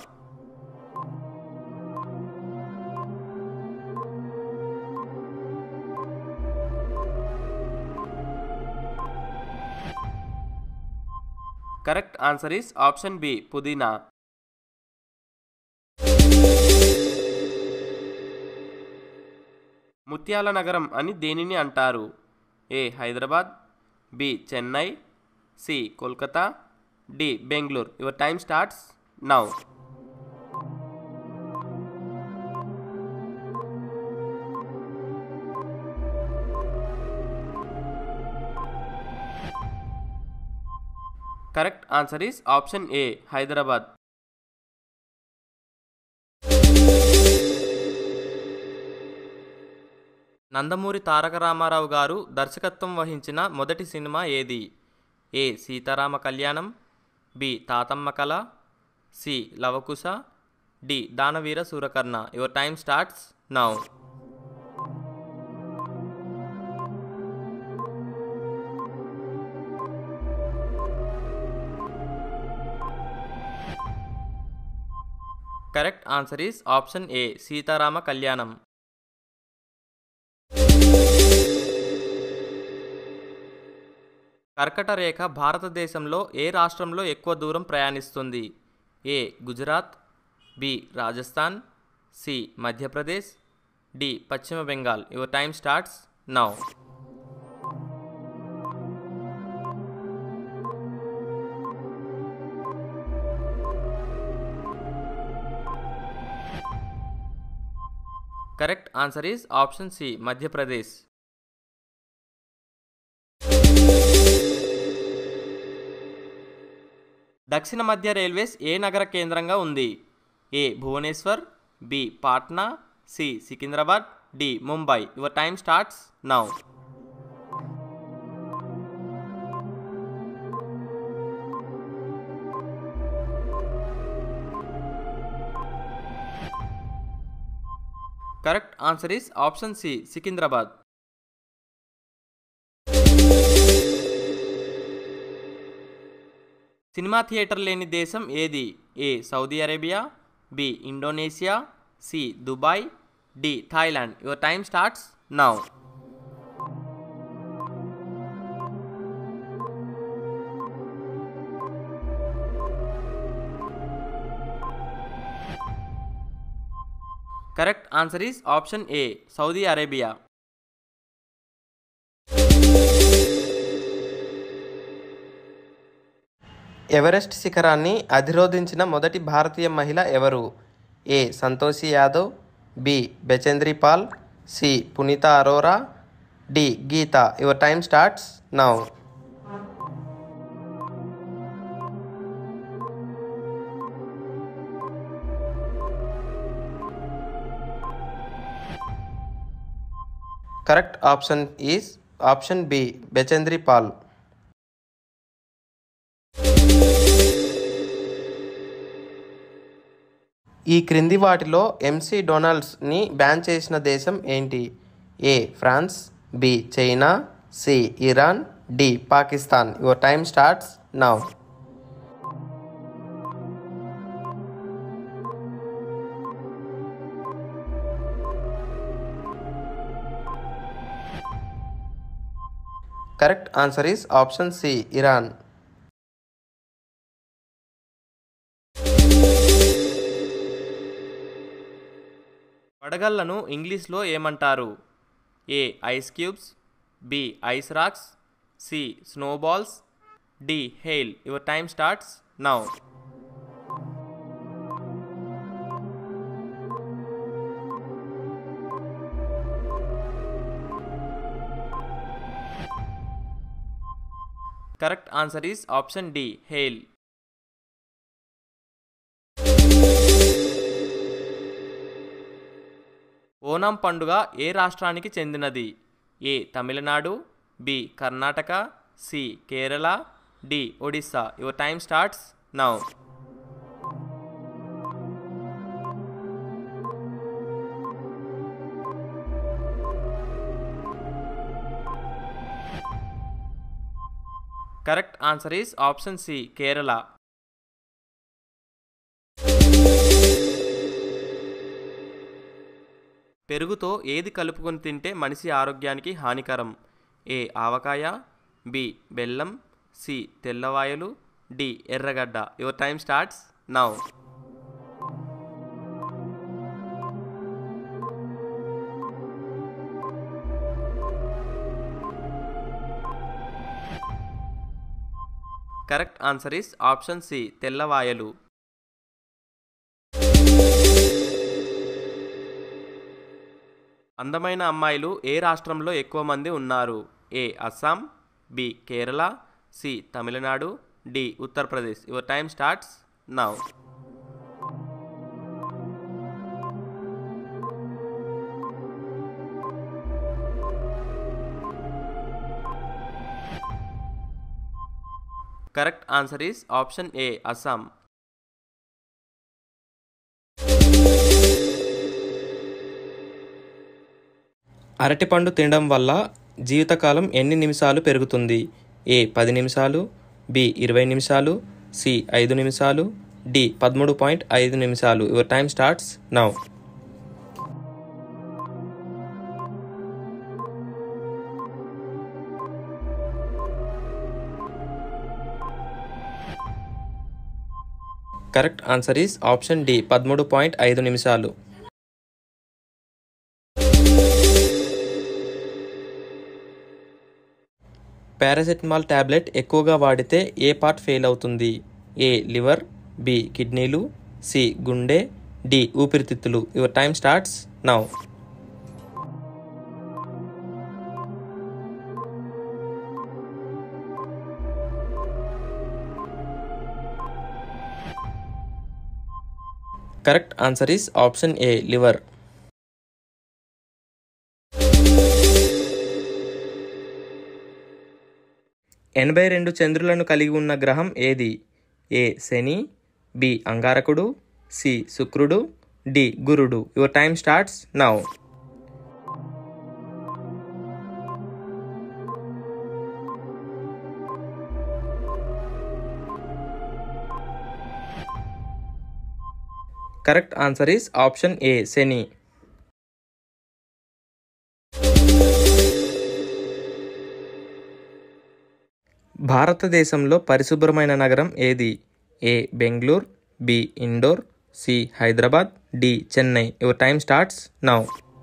correct answer is option B పుదీనా ముత్యాల నగరం అని దేనిని అంటారు A Hyderabad B Chennai C Kolkata D Bengaluru your time starts now correct answer is option A Hyderabad Nandamuri Taraka Rama Rao గారు దర్శకత్వం వహించిన మొదటి సినిమా ఏది ఏ సీతారామ కళ్యాణం B Tatamma Kala C Lava Kusa D Danaveera Soorakarna your time starts now correct answer is option A Seetharama Kalyanam కర్కట రేఖ భారతదేశంలో ఏ రాష్ట్రంలో ఎక్కువ దూరం ప్రయాణిస్తుంది A Gujarat B Rajasthan C Madhya Pradesh D పశ్చిమ Bengal your time starts now correct answer is option C Madhya Pradesh దక్షిణ మధ్య రైల్వేస్ ఏ నగర కేంద్రంగా ఉంది A Bhubaneswar B Patna C Secunderabad D Mumbai your time starts now correct answer is option C Secunderabad cinema theatre లేని దేశం ఏది A Saudi Arabia B Indonesia C Dubai D Thailand your time starts now correct answer is option A Saudi Arabia Everest శిఖరాన్ని అధిరోధించిన మొదటి భారతీయ మహిళ ఎవరు A Santoshi Yadav B Bachendri Pal C Punita Arora D Geeta your time starts now correct option is option B Bachendri Pal ఈ క్రింది వాటిలో ఎంసీ డొనాల్డ్స్ని బ్యాన్ చేసిన దేశం ఏంటి A France B China C Iran D Pakistan your time starts now correct answer is option C Iran వడగళ్లను ఇంగ్లీష్లో ఏమంటారు A ice cubes B ice rocks C snowballs D hail your time starts now correct answer is option D hail Onam పండుగ ఏ రాష్ట్రానికి చెందినది A Tamil Nadu B Karnataka C Kerala D Odisha your time starts now correct answer is option C Kerala పెరుగుతో ఏది కలుపుకొని తింటే మనిషి ఆరోగ్యానికి హానికరం ఏ ఆవకాయ బి బెల్లం సి తెల్లవాయలు డి ఎర్రగడ్డ your time starts now correct answer is option C తెల్లవాయలు అందమైన అమ్మాయిలు ఏ రాష్ట్రంలో ఎక్కువ మంది ఉన్నారు A Assam B Kerala C Tamil Nadu D Uttar Pradesh your time starts now correct answer is option A Assam అరటిపండు తినడం వల్ల జీవితకాలం ఎన్ని నిమిషాలు పెరుగుతుంది ఏ పది నిమిషాలు బి ఇరవై నిమిషాలు సి ఐదు నిమిషాలు డి పదమూడు పాయింట్ ఐదు నిమిషాలు your time starts now correct answer is option D పదమూడు పాయింట్ ఐదు నిమిషాలు పారాసెటమాల్ టాబ్లెట్ ఎక్కువగా వాడితే ఏ పార్ట్ ఫెయిల్ అవుతుంది ఏ లివర్ బి కిడ్నీలు సి గుండె డి ఊపిరితిత్తులు your time starts now correct answer is option A liver ఎనభై రెండు చంద్రులను కలిగి ఉన్న గ్రహం ఏది ఏ శని బి అంగారకుడు సి శుక్రుడు డి గురుడు your time starts now correct answer is option A శని భారతదేశంలో పరిశుభ్రమైన నగరం ఏది A Bengaluru B Indore C Hyderabad D Chennai your time starts now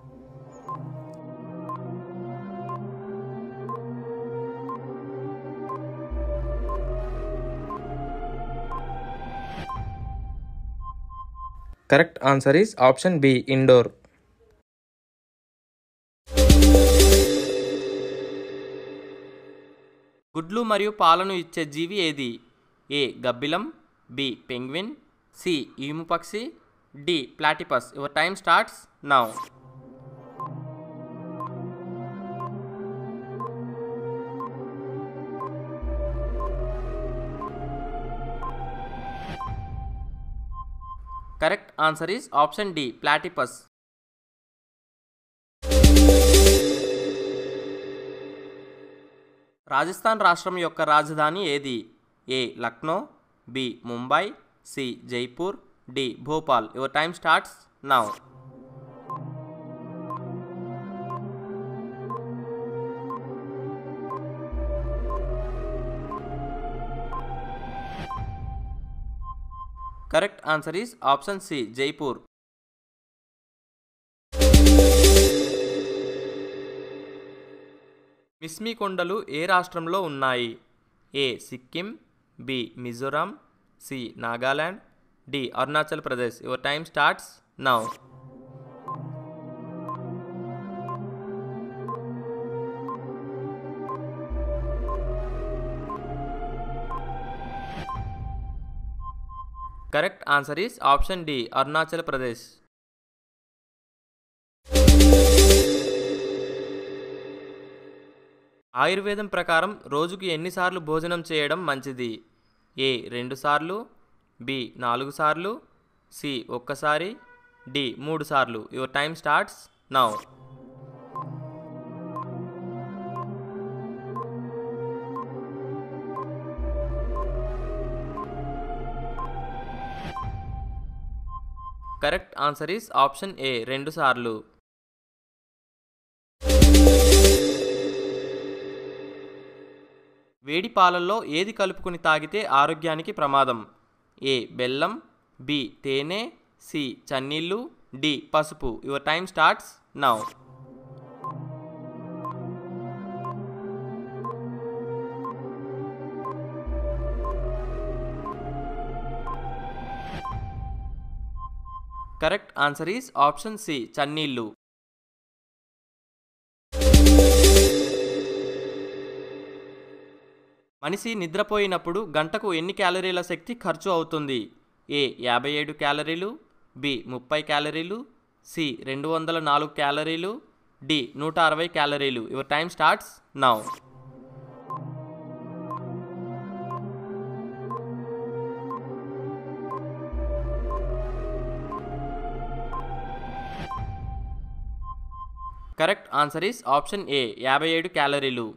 correct answer is option B Indore గుడ్లు మరియు పాలను ఇచ్చే జీవి ఏది ఏ గబ్బిలం బి పెంగ్విన్ సి ఈము పక్షి D platypus your time starts now correct answer is option D platypus Rajasthan రాష్ట్రం యొక్క రాజధాని ఏది A Lucknow B Mumbai C Jaipur D Bhopal your time starts now correct answer is option C Jaipur Mishmi కొండలు ఏ రాష్ట్రంలో ఉన్నాయి A Sikkim B Mizoram C Nagaland D Arunachal Pradesh your time starts now correct answer is option D Arunachal Pradesh ఆయుర్వేదం ప్రకారం రోజుకు ఎన్నిసార్లు భోజనం చేయడం మంచిది ఏ రెండు సార్లు బి నాలుగు సార్లు సి ఒక్కసారి డి మూడు సార్లు your time starts now correct answer is option A రెండు సార్లు వేడి పాలల్లో ఏది కలుపుకొని తాగితే ఆరోగ్యానికి ప్రమాదం ఏ బెల్లం బి తేనె సి చన్నీళ్ళు డి పసుపు your time starts now correct answer is option C చన్నీళ్ళు మనిషి నిద్రపోయినప్పుడు గంటకు ఎన్ని క్యాలరీల శక్తి ఖర్చు అవుతుంది ఏ యాభై ఏడు క్యాలరీలు బి ముప్పై క్యాలరీలు సి రెండు వందల నాలుగు క్యాలరీలు డి నూట అరవై క్యాలరీలు your time starts now correct answer is option A యాభై ఏడు క్యాలరీలు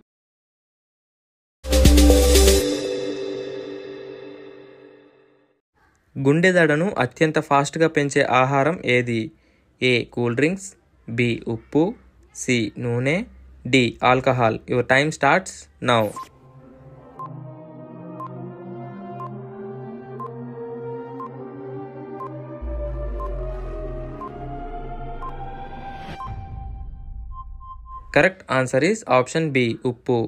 గుండె దడను అత్యంత ఫాస్ట్గా పెంచే ఆహారం ఏది ఏ కూల్ డ్రింక్స్ బి ఉప్పు సి నూనె D alcohol your time starts now correct answer is option B ఉప్పు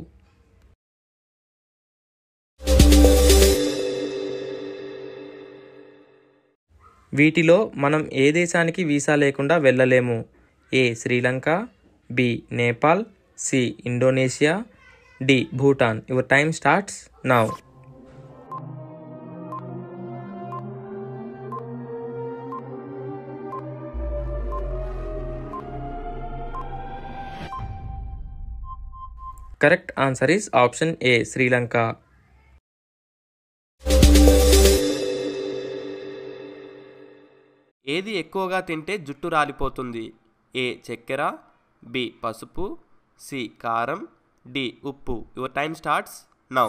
వీటిలో మనం ఏ దేశానికి వీసా లేకుండా వెళ్ళలేము A Sri Lanka B Nepal C Indonesia D Bhutan your time starts now correct answer is option A Sri Lanka ఏది ఎక్కువగా తింటే జుట్టు రాలిపోతుంది ఏ చక్కెర బి పసుపు సి కారం డి ఉప్పు your time starts now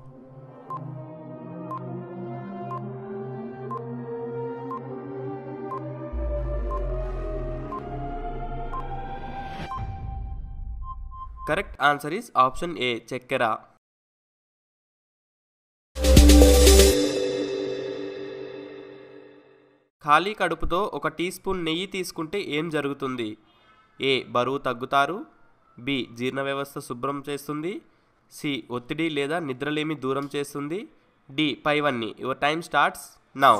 correct answer is option A చక్కెర ఖాళీ కడుపుతో ఒక టీ స్పూన్ నెయ్యి తీసుకుంటే ఏం జరుగుతుంది ఏ బరువు తగ్గుతారు బి జీర్ణ వ్యవస్థ శుభ్రం చేస్తుంది సి ఒత్తిడి లేదా నిద్రలేమి దూరం చేస్తుంది డి పైవన్నీ your time starts now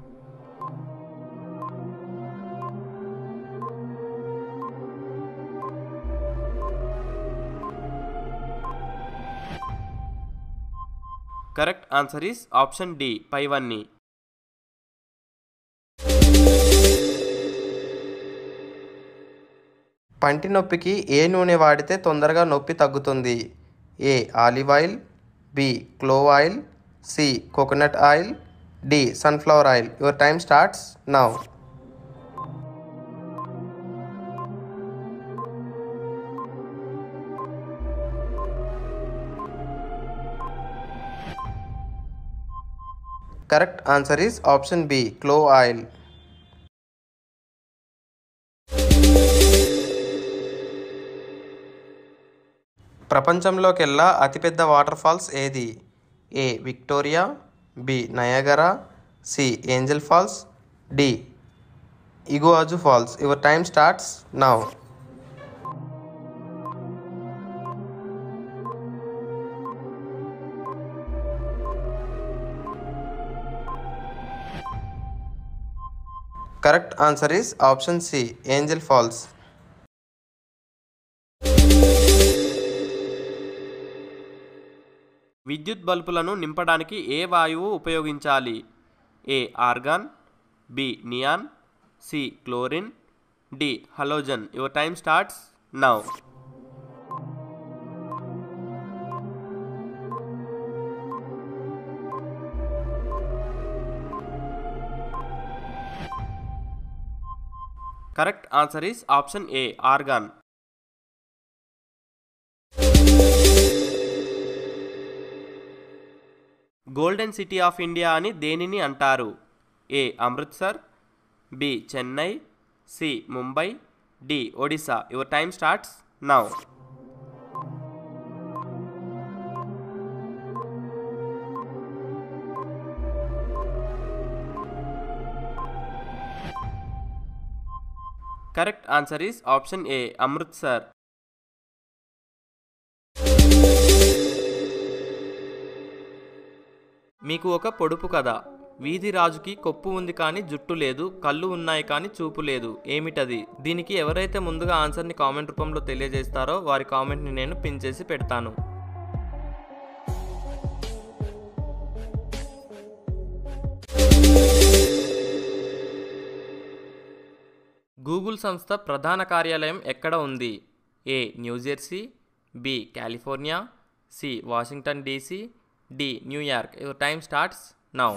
correct answer is option D పైవన్నీ పంటి నొప్పికి ఏ నూనె వాడితే తొందరగా నొప్పి తగ్గుతుంది A olive oil B clove oil C coconut oil D sunflower oil your time starts now correct answer is option B clove oil ప్రపంచంలోకెల్లా అతిపెద్ద వాటర్ ఫాల్స్ ఏది A Victoria B Niagara C Angel Falls D Iguazu Falls your time starts now correct answer is option C Angel falls విద్యుత్ బల్బులను నింపడానికి ఏ వాయువు ఉపయోగించాలి A argon B neon C chlorine D halogen your time starts now correct answer is option A argon golden city of India అని దేనిని అంటారు A Amritsar B Chennai C Mumbai D Odisha your time starts now correct answer is option A Amritsar మీకు ఒక పొడుపు కథ వీధి రాజుకి కొప్పు ఉంది కానీ జుట్టు లేదు కళ్ళు ఉన్నాయి కానీ చూపు లేదు ఏమిటది దీనికి ఎవరైతే ముందుగా ఆన్సర్ని కామెంట్ రూపంలో తెలియజేస్తారో వారి కామెంట్ని నేను పిన్ చేసి పెడతాను గూగుల్ సంస్థ ప్రధాన కార్యాలయం ఎక్కడ ఉంది A New Jersey B California C Washington DC D New York your time starts now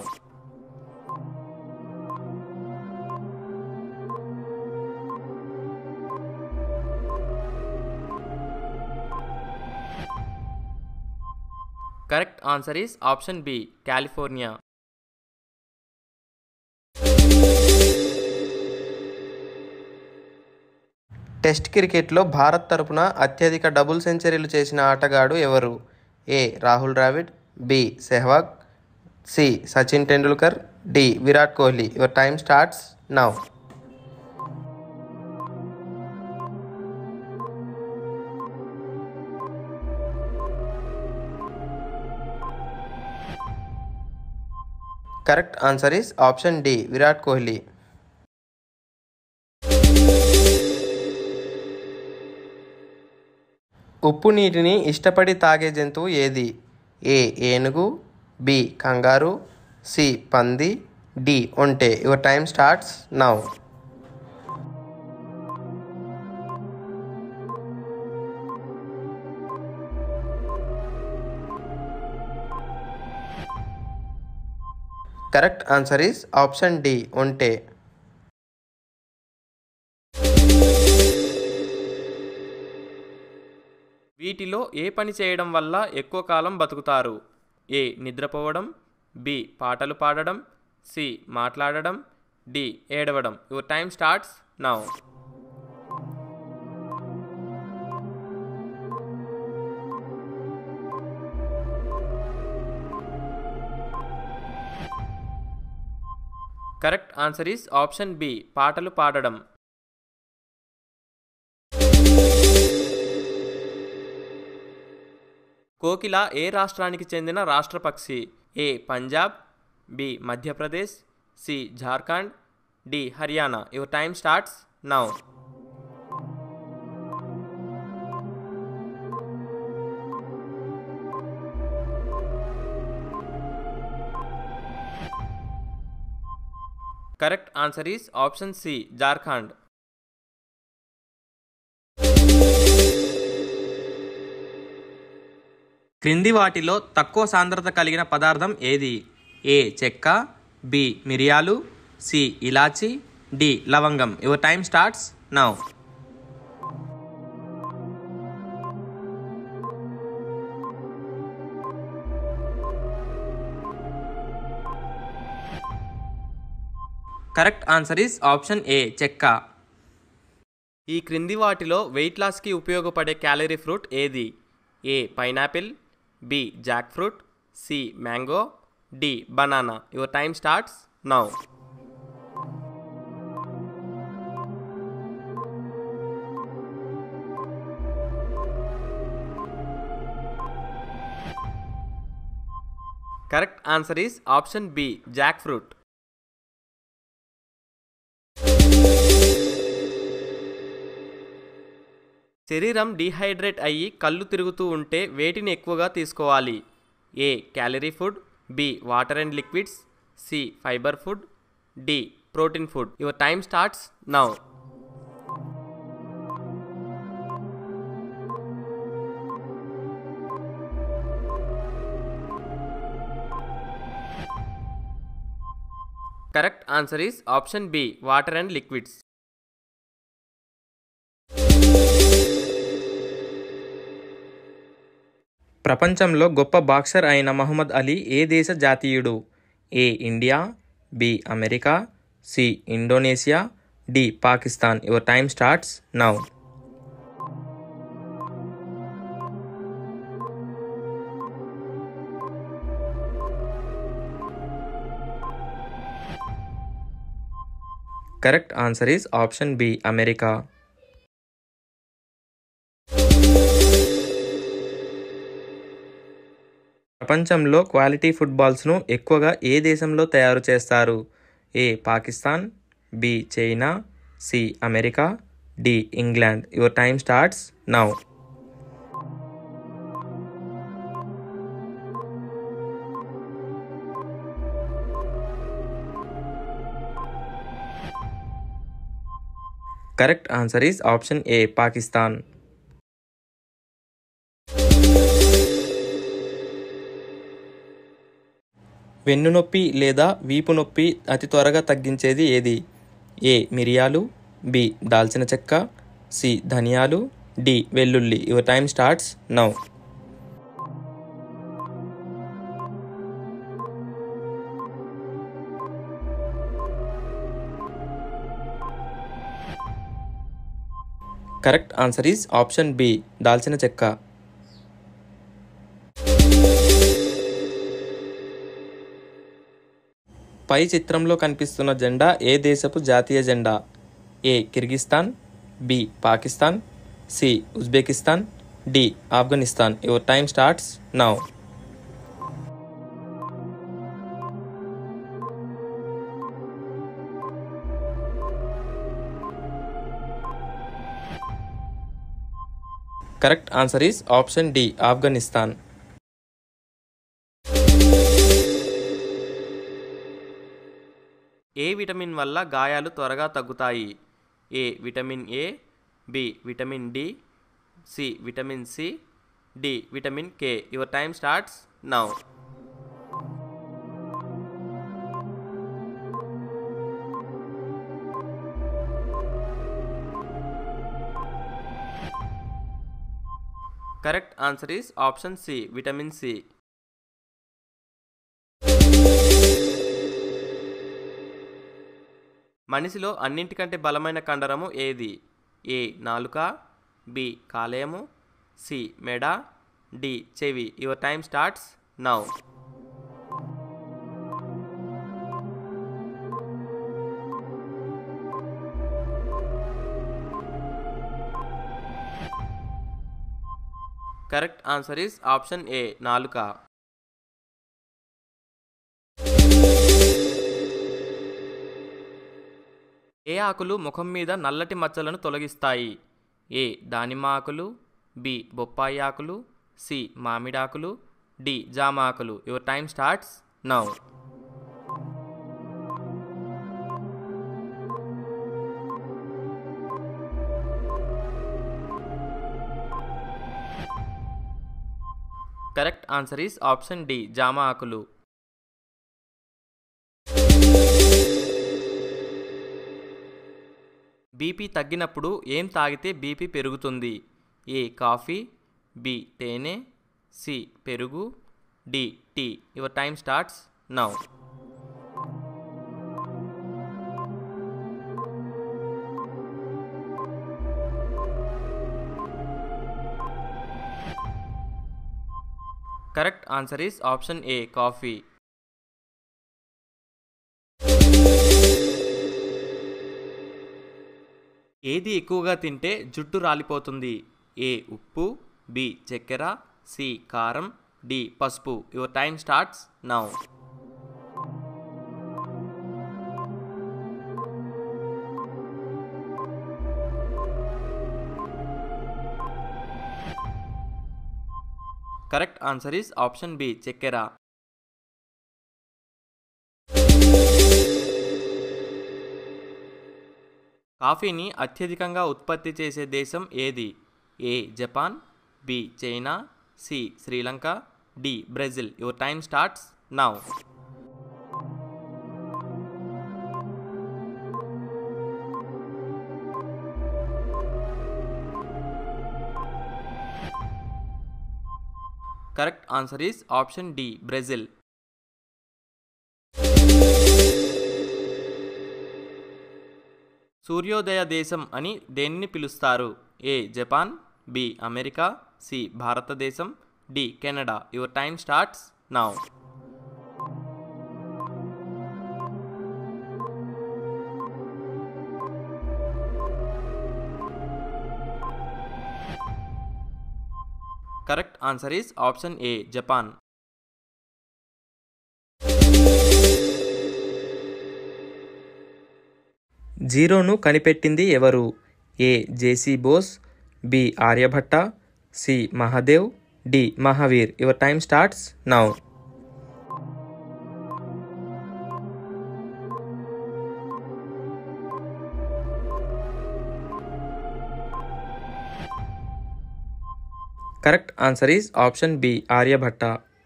correct answer is option B California test క్రికెట్లో భారత్ తరపున అత్యధిక డబుల్ సెంచరీలు చేసిన ఆటగాడు ఎవరు A Rahul Dravid B Sehwag C Sachin Tendulkar D Virat Kohli your time starts now correct answer is option D Virat Kohli ఉప్పు నీటిని ఇష్టపడి తాగే జంతువు ఏది ఏ ఏనుగు బి కంగారు సి పంది డి ఒంటె your time starts now correct answer is option D ఒంటె వీటిలో ఏ పని చేయడం వల్ల ఎక్కువ కాలం బతుకుతారు ఏ నిద్రపోవడం బి పాటలు పాడడం సి మాట్లాడడం డి ఏడవడం your time starts now correct answer is option B పాటలు పాడడం కోకిల ఏ రాష్ట్రానికి చెందిన రాష్ట్ర పక్షి ఏ Punjab B Madhya Pradesh C Jharkhand D Haryana your time starts now correct answer is option C Jharkhand క్రింది వాటిలో తక్కువ సాంద్రత కలిగిన పదార్థం ఏది ఏ చెక్క బి మిరియాలు సి ఇలాచి డి లవంగం your time starts now correct answer is option A చెక్క ఈ క్రింది వాటిలో వెయిట్ లాస్కి ఉపయోగపడే క్యాలరీ ఫ్రూట్ ఏది A pineapple B jackfruit C mango D banana your time starts now correct answer is option B jackfruit శరీరం dehydrate అయ్యి కళ్ళు తిరుగుతూ ఉంటే వేటిని ఎక్కువగా తీసుకోవాలి A calorie food B water and liquids C fibre food D protein food your time starts now correct answer is option B water and liquids ప్రపంచంలో గొప్ప బాక్సర్ అయిన మహమ్మద్ అలీ ఏ దేశ జాతీయుడు A India B America C Indonesia D Pakistan your time starts now correct answer is option B America ప్రపంచంలో quality ఫుట్బాల్స్ను ఎక్కువగా ఏ దేశంలో తయారు చేస్తారు A Pakistan B China C America D England your time starts now correct answer is option A Pakistan వెన్నునొప్పి లేదా వీపు నొప్పి అతి త్వరగా తగ్గించేది ఏది ఏ మిరియాలు బి దాల్చిన చెక్క సి ధనియాలు డి వెల్లుల్లి your time starts now correct answer is option B దాల్చిన చెక్క పై చిత్రంలో కనిపిస్తున్న జెండా ఏ దేశపు జాతీయ జెండా A Kyrgyzstan B Pakistan C Uzbekistan D Afghanistan your time starts now correct answer is option D Afghanistan ఏ విటమిన్ వల్ల గాయాలు త్వరగా తగ్గుతాయి A vitamin A B vitamin D C vitamin C D vitamin K your time starts now correct answer is option C vitamin C మనిషిలో అన్నింటికంటే బలమైన కండరము ఏది ఏ నాలుక బి కాలేయము సి మెడ డి చెవి your time starts now correct answer is option A నాలుక ఏ ఆకులు ముఖం మీద నల్లటి మచ్చలను తొలగిస్తాయి ఏ దానిమ్మ ఆకులు బి బొప్పాయి ఆకులు సి మామిడాకులు డి జామ ఆకులు your time starts now correct answer is option D జామ ఆకులు బీపీ తగ్గినప్పుడు ఏం తాగితే బీపీ పెరుగుతుంది ఏ కాఫీ బి తేనె సి పెరుగు D tea your time starts now correct answer is option A coffee ఏది ఎక్కువగా తింటే జుట్టు రాలిపోతుంది ఏ ఉప్పు బి చక్కెర సి కారం డి పసుపు your time starts now correct answer is option B చక్కెర కాఫీని అత్యధికంగా ఉత్పత్తి చేసే దేశం ఏది ఏ Japan B China C Sri Lanka D Brazil your time starts now correct answer is option D Brazil సూర్యోదయ దేశం అని దేనిని పిలుస్తారు ఏ జపాన్ బి అమెరికా సి భారతదేశం D Canada your time starts now correct answer is option A Japan జీరోను కనిపెట్టింది ఎవరు ఏ జేసీ Bose B Aryabhata C Mahadev D Mahavir your time starts now correct answer is option B Aryabhatta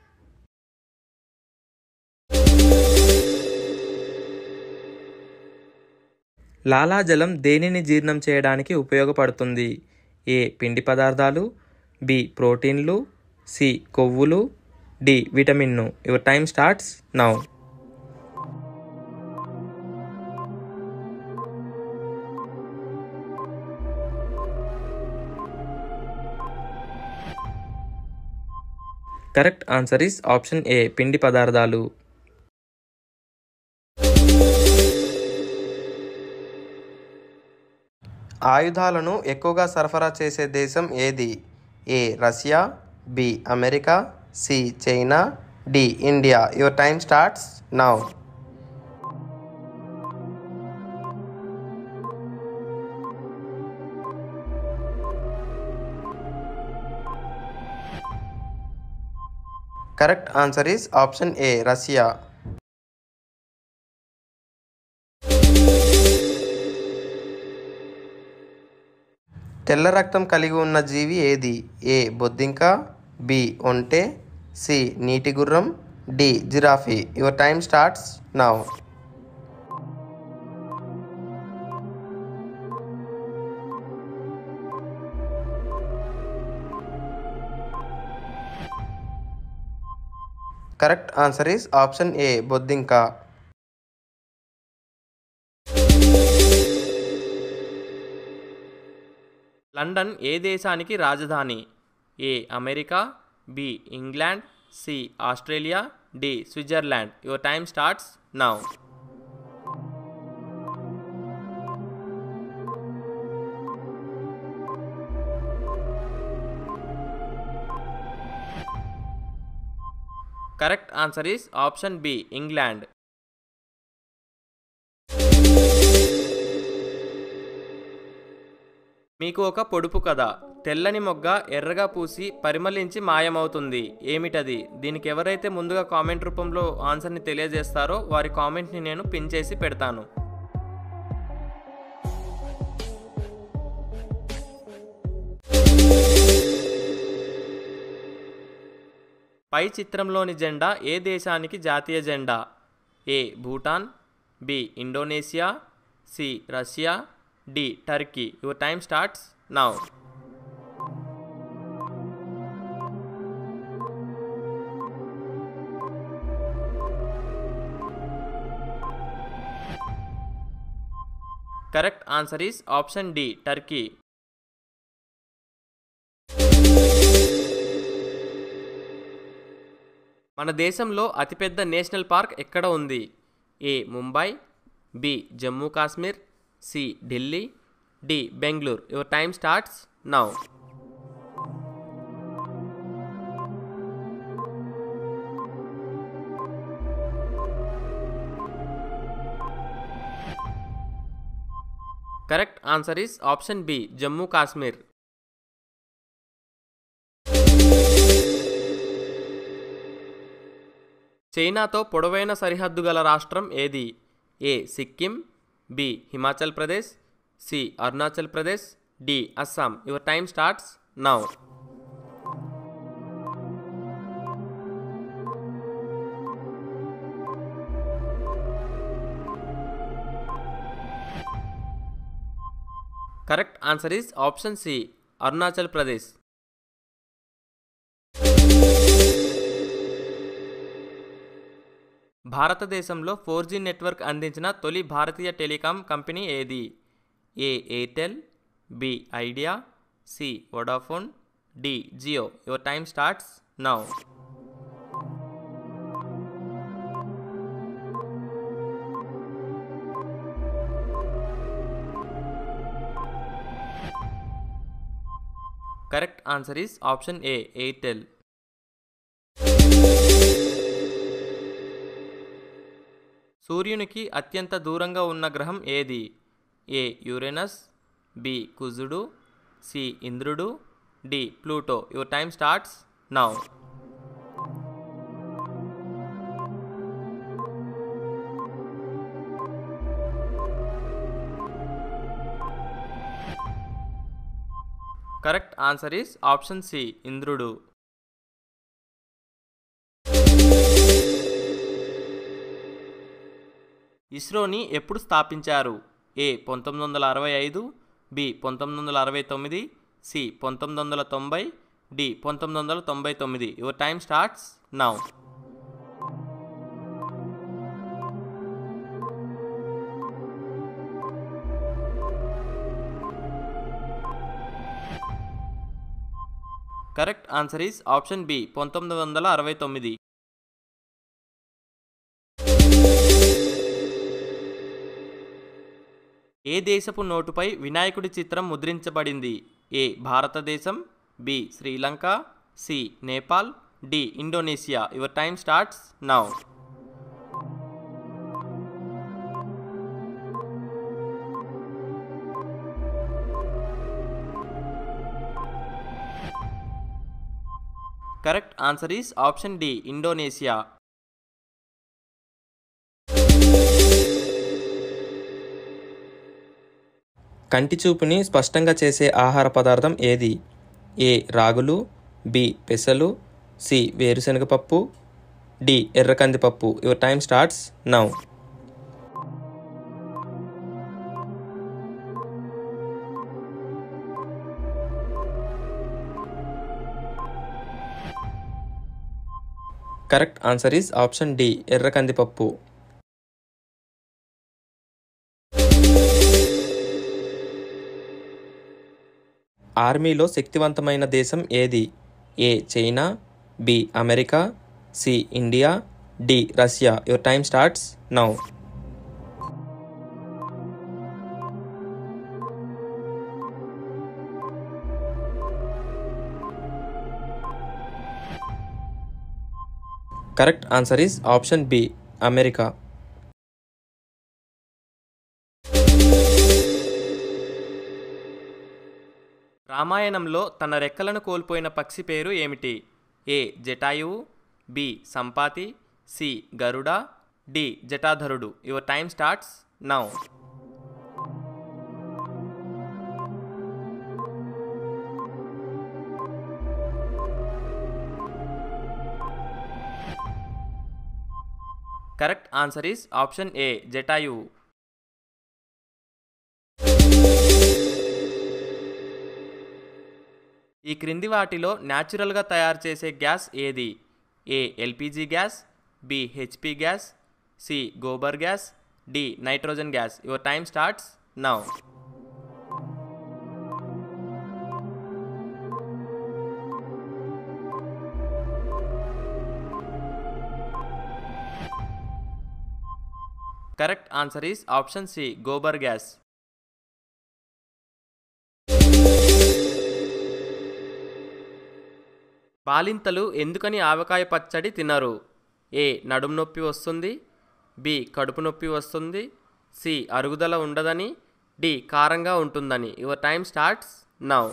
లాలాజలం దేనిని జీర్ణం చేయడానికి ఉపయోగపడుతుంది ఏ పిండి పదార్థాలు బి ప్రోటీన్లు సి కొవ్వులు డి విటమిన్ను your time starts now correct answer is option A పిండి పదార్థాలు ఆయుధాలను ఎక్కువగా సరఫరా చేసే దేశం ఏది A Russia B America C China D India your time starts now correct answer is option A Russia తెల్ల రక్తం కలిగి ఉన్న జీవి ఏది ఏ బొద్దింక బి ఒంటె సి నీటి గుర్రం D giraffe your time starts now correct answer is option A బొద్దింక London ఏ దేశానికి రాజధాని A America B England C Australia D Switzerland your time starts now correct answer is option B England మీకు ఒక పొడుపు కథ తెల్లని మొగ్గ ఎర్రగా పూసి పరిమళించి మాయమవుతుంది ఏమిటది దీనికి ఎవరైతే ముందుగా కామెంట్ రూపంలో ఆన్సర్ని తెలియజేస్తారో వారి కామెంట్ని నేను పిన్ చేసి పెడతాను పై చిత్రంలోని జెండా ఏ దేశానికి జాతీయ జెండా A Bhutan B Indonesia C Russia D Turkey your time starts now correct answer is option D Turkey మన దేశంలో అతిపెద్ద నేషనల్ పార్క్ ఎక్కడ ఉంది A Mumbai B Jammu Kashmir C Delhi D Bengaluru your time starts now correct answer is option B Jammu Kashmir చైనాతో పొడవైన సరిహద్దు గల రాష్ట్రం ఏది A Sikkim B Himachal Pradesh C Arunachal Pradesh D Assam your time starts now correct answer is option C Arunachal Pradesh భారతదేశంలో ఫోర్ జీ నెట్వర్క్ అందించిన తొలి భారతీయ టెలికాం కంపెనీ ఏది A Airtel B Idea C Vodafone D Jio your time starts now correct answer is option A Airtel సూర్యునికి అత్యంత దూరంగా ఉన్న గ్రహం ఏది ఏ యురేనస్ బి కుజుడు సి ఇంద్రుడు D Pluto your time starts now correct answer is option C ఇంద్రుడు ఇస్రోని ఎప్పుడు స్థాపించారు ఏ పంతొమ్మిది వందల అరవై ఐదు బి పంతొమ్మిది వందల అరవై తొమ్మిది సి పంతొమ్మిది వందల తొంభై డి పంతొమ్మిది వందల తొంభై తొమ్మిది your time starts now correct answer is option B పంతొమ్మిది వందల అరవై తొమ్మిది ఏ దేశపు నోటుపై వినాయకుడి చిత్రం ముద్రించబడింది ఏ భారతదేశం B Sri Lanka C Nepal D Indonesia your time starts now correct answer is option D Indonesia కంటి చూపుని స్పష్టంగా చేసే ఆహార పదార్థం ఏది ఏ రాగులు బి పెసలు సి వేరుశనగ పప్పు డి ఎర్రకంది పప్పు your time starts now correct answer is option D ఎర్ర కందిపప్పు ఆర్మీలో శక్తివంతమైన దేశం ఏది A China B America C India D Russia your time starts now correct answer is option B America రామాయణంలో తన రెక్కలను కోల్పోయిన పక్షి పేరు ఏమిటి A Jatayu B Sampati C Garuda D జటాధరుడు your time starts now correct answer is option A Jatayu ఈ క్రింది వాటిలో న్యాచురల్గా తయారు చేసే గ్యాస్ ఏది ఏ LPG gas B HP gas C gobar gas D nitrogen gas your time starts now correct answer is option C gobar gas బాలింతలు ఎందుకని ఆవకాయ పచ్చడి తినరు ఏ నడుము నొప్పి వస్తుంది బి కడుపు నొప్పి వస్తుంది సి అరుగుదల ఉండదని డి కారంగా ఉంటుందని your time starts now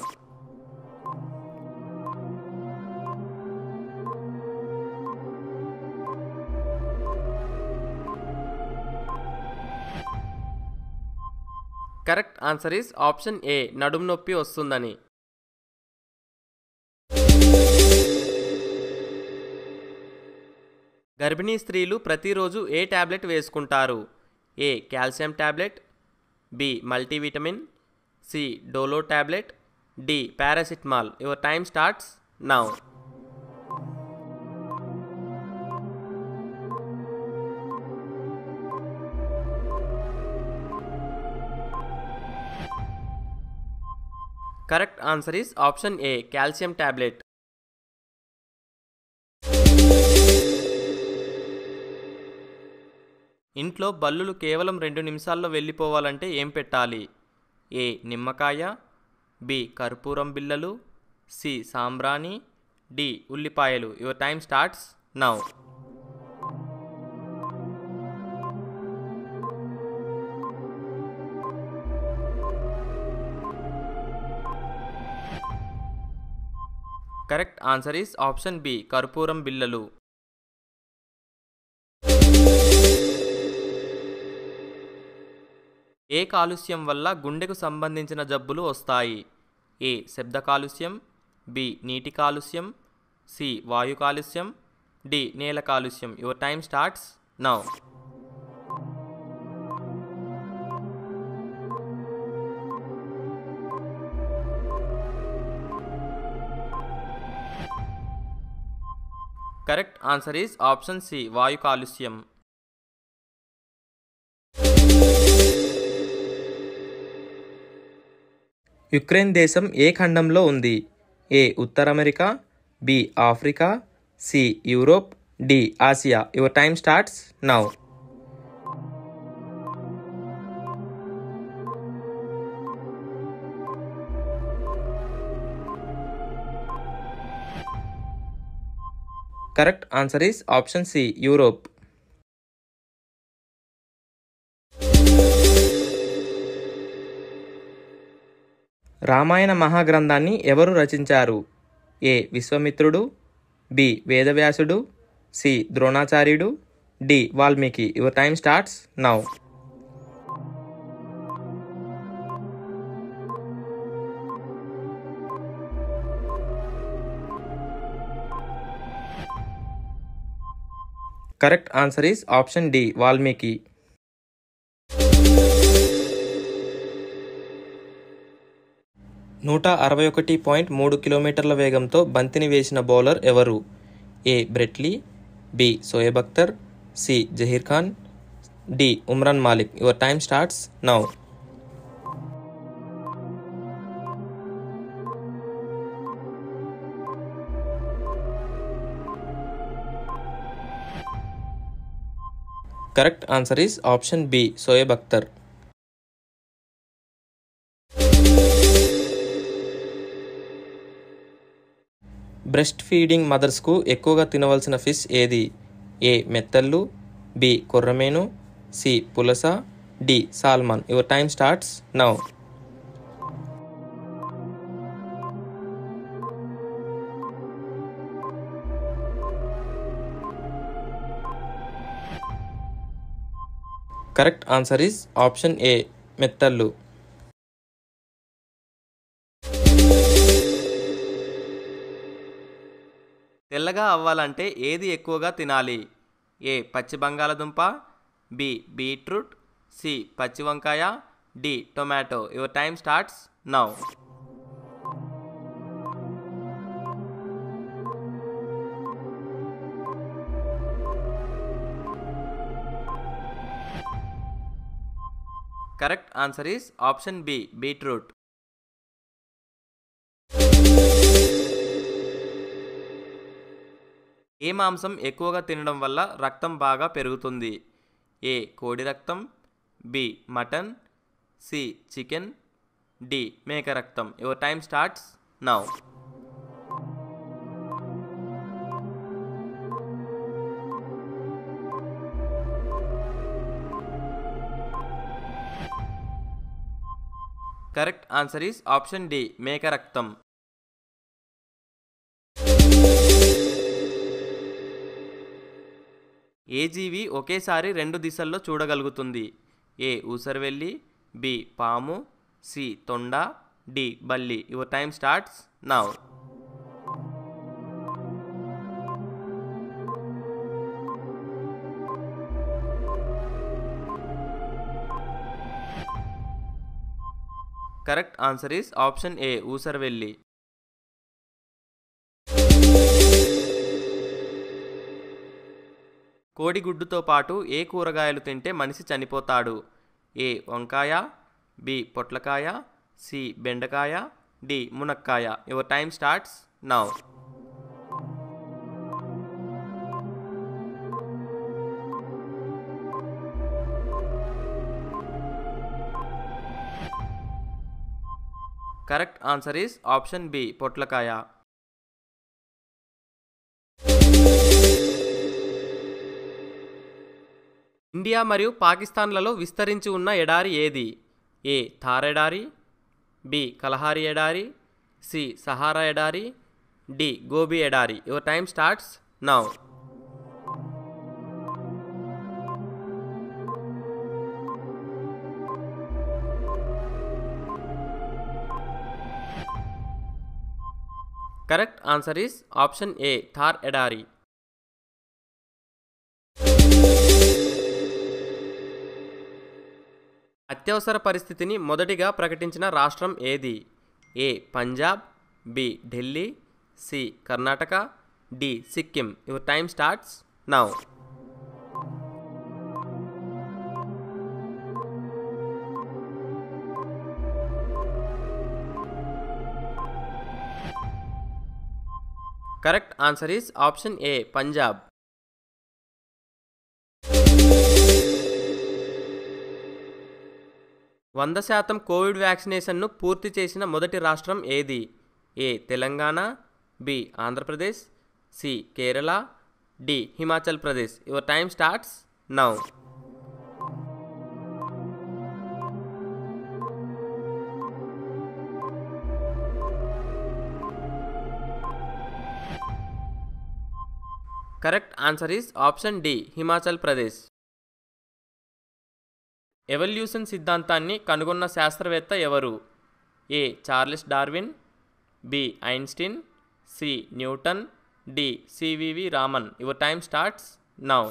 correct answer is option A నడుము నొప్పి వస్తుందని గర్భిణీ స్త్రీలు ప్రతిరోజు ఏ టాబ్లెట్ వేసుకుంటారు A calcium tablet B multivitamin C Dolo tablet D paracetamol your time starts now correct answer is option A calcium tablet ఇంట్లో బల్లులు కేవలం రెండు నిమిషాల్లో వెళ్ళిపోవాలంటే ఏం పెట్టాలి ఏ నిమ్మకాయ బి కర్పూరం బిళ్ళలు సి సాంబ్రాణి డి ఉల్లిపాయలు your time starts now correct answer is option B కర్పూరం బిళ్ళలు ఏ కాలుష్యం వల్ల గుండెకు సంబంధించిన జబ్బులు వస్తాయి ఏ శబ్ద కాలుష్యం బి నీటి కాలుష్యం సి వాయు కాలుష్యం డి నేల కాలుష్యం your time starts now correct answer is option C వాయు కాలుష్యం యుక్రెయిన్ దేశం ఏ ఖండంలో ఉంది ఏ ఉత్తర America B Africa C Europe D Asia your time starts now correct answer is option C Europe Ramayana మహాగ్రంథాన్ని ఎవరు రచించారు ఏ విశ్వమిత్రుడు బి వేదవ్యాసుడు సి ద్రోణాచార్యుడు D Valmiki your time starts now correct answer is option D Valmiki నూట అరవై ఒకటి పాయింట్ మూడు కిలోమీటర్ల వేగంతో బంతిని వేసిన బౌలర్ ఎవరు A Brett Lee B Shoaib Akhtar C Zaheer Khan D Umran Malik your time starts now correct answer is option B Shoaib Akhtar breast feeding మదర్స్కు ఎక్కువగా తినవలసిన ఫిష్ ఏది ఏ మెత్తళ్ళు బి కొర్రమేను సి పులస D salmon your time starts now correct answer is option A మెత్తళ్ళు తెల్లగా అవ్వాలంటే ఏది ఎక్కువగా తినాలి ఏ పచ్చి బంగాళదుంప బి బీట్రూట్ సి పచ్చి వంకాయ D tomato your time starts now correct answer is option B beetroot ఏ మాంసం ఎక్కువగా తినడం వల్ల రక్తం బాగా పెరుగుతుంది ఏ కోడి రక్తం B mutton C chicken D మేక రక్తం your time starts now correct answer is option D మేక రక్తం ఏ జీవి ఒకేసారి రెండు దిశల్లో చూడగలుగుతుంది ఏ ఊసరవెల్లి బి పాము సి తొండ డి బల్లి your time starts now correct answer is option A ఊసరవెల్లి కోడిగుడ్డుతో పాటు ఏ కూరగాయలు తింటే మనిషి చనిపోతాడు ఏ వంకాయ బి పొట్లకాయ సి బెండకాయ డి మునక్కాయ your time starts now correct answer is option B పొట్లకాయ ఇండియా మరియు పాకిస్తాన్లలో విస్తరించి ఉన్న ఎడారి ఏది ఏ థార్ ఎడారి బి కలహారి ఎడారి సి సహారా ఎడారి డి గోబీ ఎడారి your time starts now correct answer is option A Thar ఎడారి అత్యవసర పరిస్థితిని మొదటిగా ప్రకటించిన రాష్ట్రం ఏది A Punjab B Delhi C Karnataka D Sikkim your time starts now correct answer is option A Punjab వంద శాతం కోవిడ్ వ్యాక్సినేషన్ను పూర్తి చేసిన మొదటి రాష్ట్రం ఏది A Telangana B Andhra Pradesh C Kerala D Himachal Pradesh your time starts now correct answer is option D Himachal Pradesh evolution సిద్ధాంతాన్ని కనుగొన్న శాస్త్రవేత్త ఎవరు A Charles Darwin B Einstein C Newton D సివివి Raman your time starts now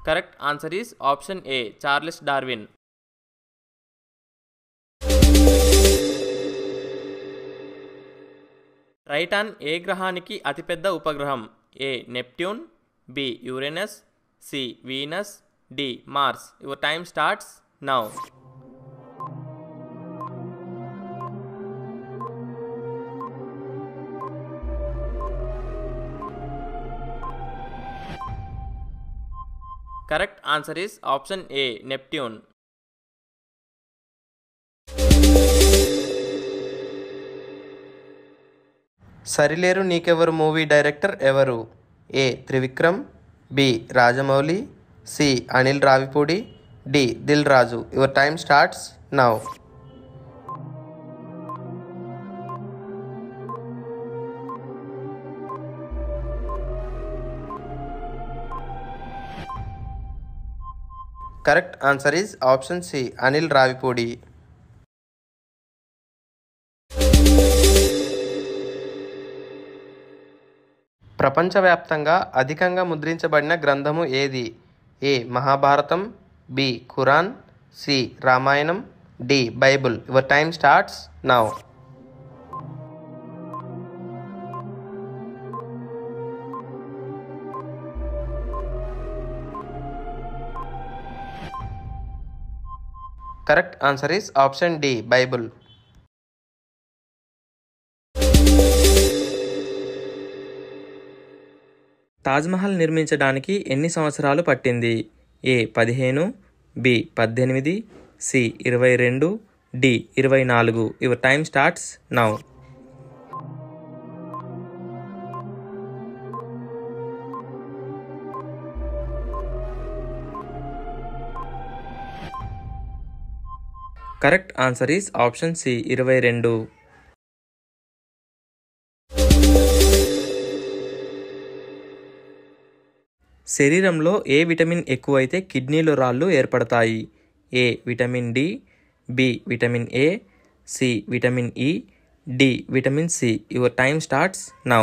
correct answer is option A Charles Darwin Triton A గ్రహానికి అతిపెద్ద ఉపగ్రహం A Neptune B Uranus C Venus D Mars your time starts now correct answer is option A Neptune Sarileru Neekevvaru movie director ఎవరు A Trivikram B Rajamouli C Anil Ravipudi D Dil Raju your time starts now correct answer is option C Anil Ravipudi ప్రపంచవ్యాప్తంగా అధికంగా ముద్రించబడిన గ్రంథము ఏది A Mahabharatam B Quran C Ramayanam D Bible your time starts now correct answer is option D Bible Taj Mahal నిర్మించడానికి ఎన్ని సంవత్సరాలు పట్టింది ఏ పదిహేను బి పద్దెనిమిది సి ఇరవై రెండు డి ఇరవై నాలుగు your time starts now correct answer is option C ఇరవై రెండు శరీరంలో ఏ విటమిన్ ఎక్కువైతే కిడ్నీలో రాళ్ళు ఏర్పడతాయి A vitamin D B vitamin A C vitamin E D vitamin C your time starts now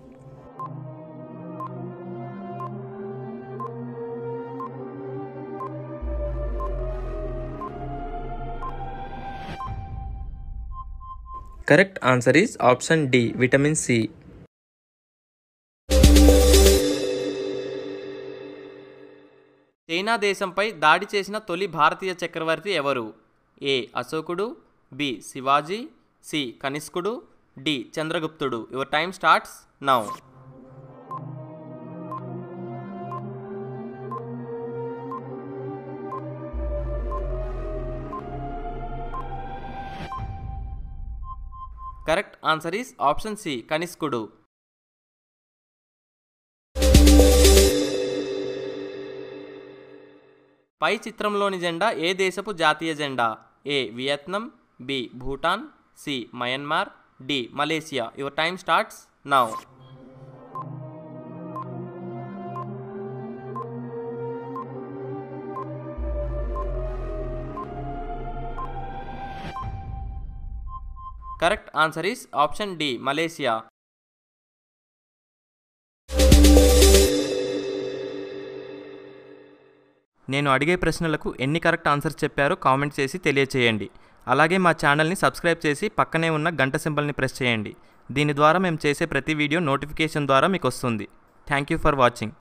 correct answer is option D vitamin C China దేశంపై దాడి చేసిన తొలి భారతీయ చక్రవర్తి ఎవరు ఏ అశోకుడు బి శివాజీ సి కనిష్కుడు డి చంద్రగుప్తుడు your time starts now correct answer is option C కనిష్కుడు పై చిత్రంలోని జెండా ఏ దేశపు జాతీయ జెండా A Vietnam B Bhutan C Myanmar D Malaysia your time starts now correct answer is option D Malaysia నేను అడిగే ప్రశ్నలకు ఎన్ని కరెక్ట్ ఆన్సర్స్ చెప్పారో కామెంట్ చేసి తెలియచేయండి అలాగే మా ఛానల్ని సబ్స్క్రైబ్ చేసి పక్కనే ఉన్న గంట సింబల్ని ప్రెస్ చేయండి దీని ద్వారా మేము చేసే ప్రతి వీడియో నోటిఫికేషన్ ద్వారా మీకు వస్తుంది థ్యాంక్ యూ ఫర్ వాచింగ్